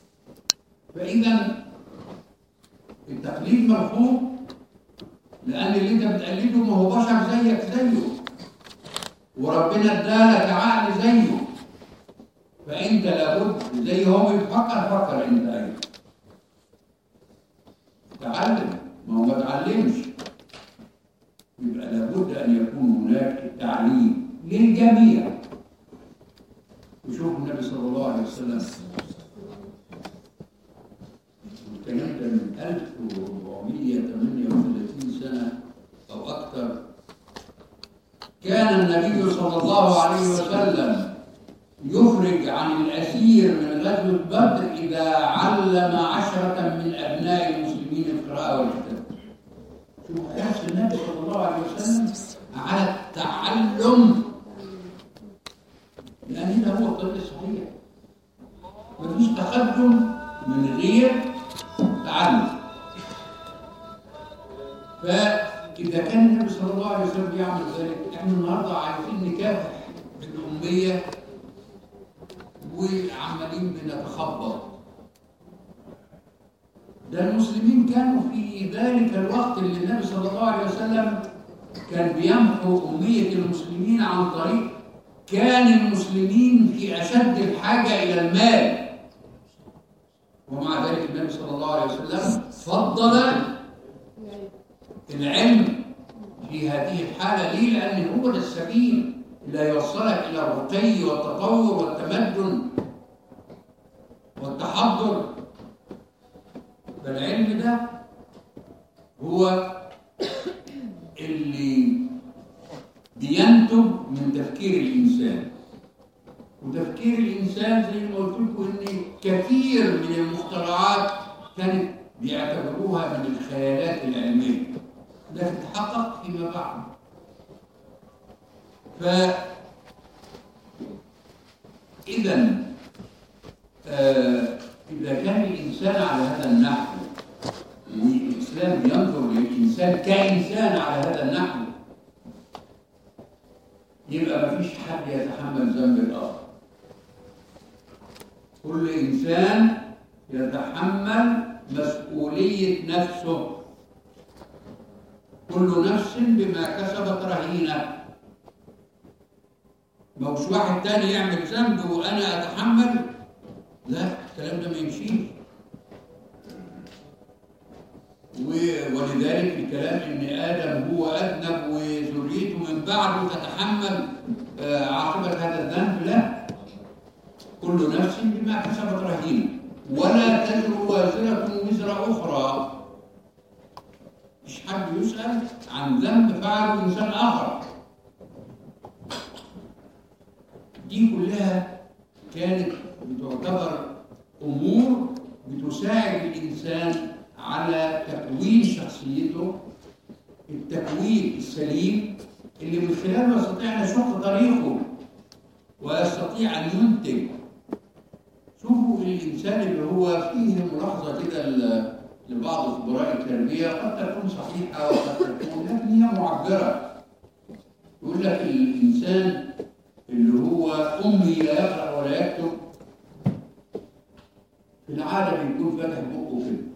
فإذا التقليد مرفوض لأن اللي أنت بتقلده ما هو بشر زيك زيه وربنا ادالك عقل زيه فأنت لابد زي هو بيفكر فكر أنت أيضا تعلم ما هو ما تعلمش يبقى لابد أن يكون هناك تعليم للجميع وشوف النبي صلى الله عليه وسلم الكلام ده من 1438 سنة أو أكثر كان النبي صلى الله عليه وسلم يخرج عن الأسير من غزوة بدر إذا علم عشرة من أبناء المسلمين القراءة والكتاب شوف حرص النبي صلى الله عليه وسلم على التعلم لأن ده هو الطريق الصحيح مفيش تقدم من غير تعلم فإذا كان النبي صلى الله عليه وسلم بيعمل ذلك احنا النهارده عايزين نكافح الأمية وعمالين بنتخبط ده المسلمين كانوا في ذلك الوقت اللي النبي صلى الله عليه وسلم كان بيمحو أمية المسلمين عن طريق كان المسلمين في أشد الحاجة إلى المال ومع ذلك النبي صلى الله عليه وسلم فضل العلم في هذه الحالة ليه؟ لأن هو ده السبيل اللي يوصلك إلى الرقي والتطور والتمدن والتحضر فالعلم ده هو اللي بينتج من تفكير الإنسان وتفكير الإنسان زي ما قلت لكم إن كثير من المخترعات كانت بيعتبروها من الخيالات العلمية ده تتحقق فيما بعد ف إذا آه إذا كان الإنسان على هذا النحو والإسلام ينظر للإنسان كإنسان على هذا النحو يبقى ما فيش حد يتحمل ذنب الآخر كل إنسان يتحمل مسؤولية نفسه كل نفس بما كسبت رهينة ما هوش واحد تاني يعمل ذنب وأنا أتحمل لا الكلام ده ما يمشيش ولذلك الكلام ان ادم هو اذنب وذريته من بعده تتحمل عاقبه هذا الذنب لا كل نفس بما كسبت رهينه ولا تزر وازره وزر اخرى مش حد يسال عن ذنب فعله انسان اخر دي كلها كانت بتعتبر امور بتساعد الانسان على تكوين شخصيته التكوين السليم اللي من خلاله يستطيع ان يشق طريقه ويستطيع ان ينتج شوفوا الانسان اللي هو فيه ملاحظه كده لبعض خبراء التربيه قد تكون صحيحه وقد تكون لكن هي معبره يقول لك الانسان اللي هو امي لا يقرا ولا يكتب في العاده بيكون فاتح بقه كده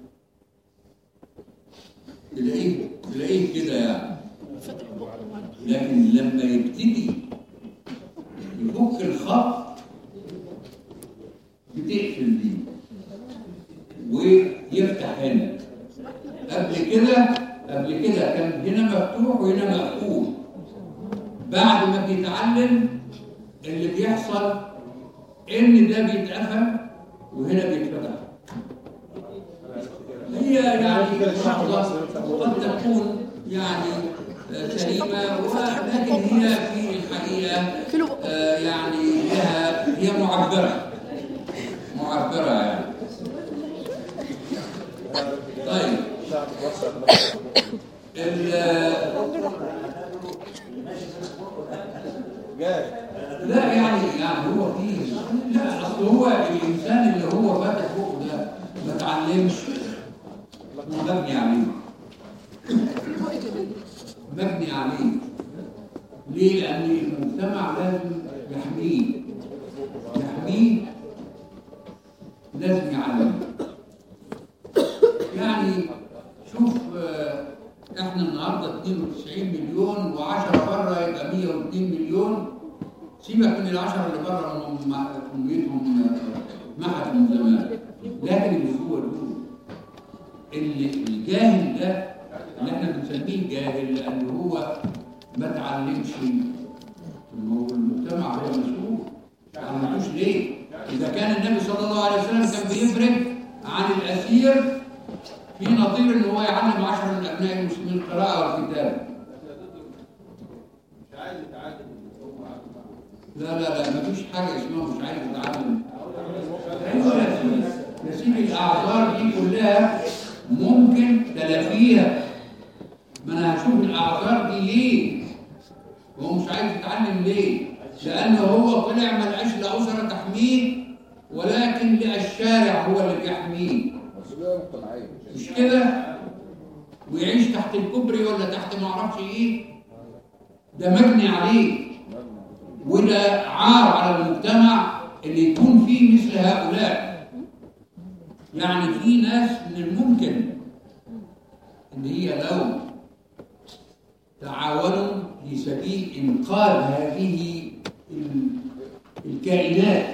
تلاقيه تلاقيه كده يعني لكن لما يبتدي يفك الخط بتقفل دي ويفتح هنا قبل كده قبل كده كان هنا مفتوح وهنا مقفول اللي بيحصل ان ده بيتقفل وهنا بيتفتح هي يعني لحظة قد تكون يعني آه، سليمة ولكن هي في الحقيقة آه، يعني لها هي معبرة معبرة يعني طيب الشعب بيوصل ال- جاي لا يعني يعني هو فيه لا اصل هو الانسان اللي هو فاتح فوق ده ما اتعلمش مبني عليه مبني عليه ليه؟ لأن المجتمع لازم يحميه يحميه لازم يعلمه يعني شوف آه، احنا النهارده 92 مليون و10 بره يبقى 102 مليون سيبك من العشرة اللي بره هم اميتهم محت من زمان لكن اللي جوه دول اللي الجاهل ده اللي احنا بنسميه جاهل لان هو ما اتعلمش ما هو المجتمع هو مسؤول ما عملوش ليه؟ اذا كان النبي صلى الله عليه وسلم كان بيفرق عن الاسير في نظير ان هو يعلم عشرة من ابناء المسلمين القراءه والكتابه لا لا لا مفيش حاجه اسمها مش عايز اتعلم ايوه يا سيدي يا سيدي الاعذار دي كلها ممكن تلافيها ما انا هشوف الاعذار دي ليه هو مش عايز يتعلم ليه لانه هو طلع ما لقاش لا اسره تحميه ولكن لقى الشارع هو اللي بيحميه مسؤوليه مجتمعيه مش كده ويعيش تحت الكوبري ولا تحت ما اعرفش ايه ده مبني عليه وده عار على المجتمع اللي يكون فيه مثل هؤلاء يعني في ناس من الممكن ان هي لو تعاونوا في سبيل انقاذ هذه ال- الكائنات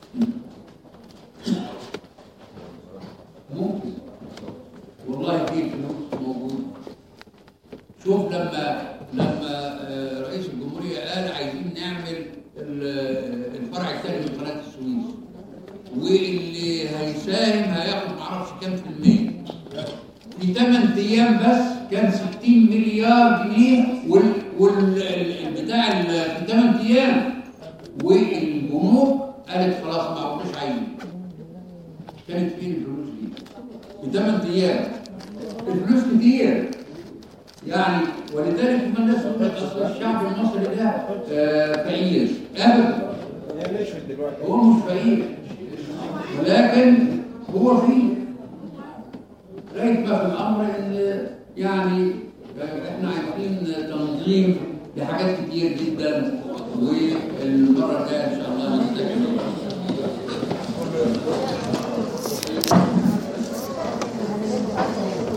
ممكن والله في فلوس موجوده شوف لما لما آه، رئيس الجمهوريه قال عايزين نعمل ال- الفرع الثاني من قناه السويس واللي هيساهم هياخد معرفش كام في المية في 8 ايام بس كان 60 مليار جنيه وال والبتاع في 8 ايام والبنوك قالت خلاص ما عدناش عايزين كانت فين الفلوس دي؟ في 8 ايام الفلوس كتير يعني ولذلك ما الناس تقول لك اصل الشعب المصري ده آه، فقير ابدا هي نشفت دلوقتي هو مش فقير ولكن هو فيه لغايه ما في الامر ان يعني احنا عايزين تنظيم لحاجات كتير جدا والمره الجايه ان شاء الله نستكمل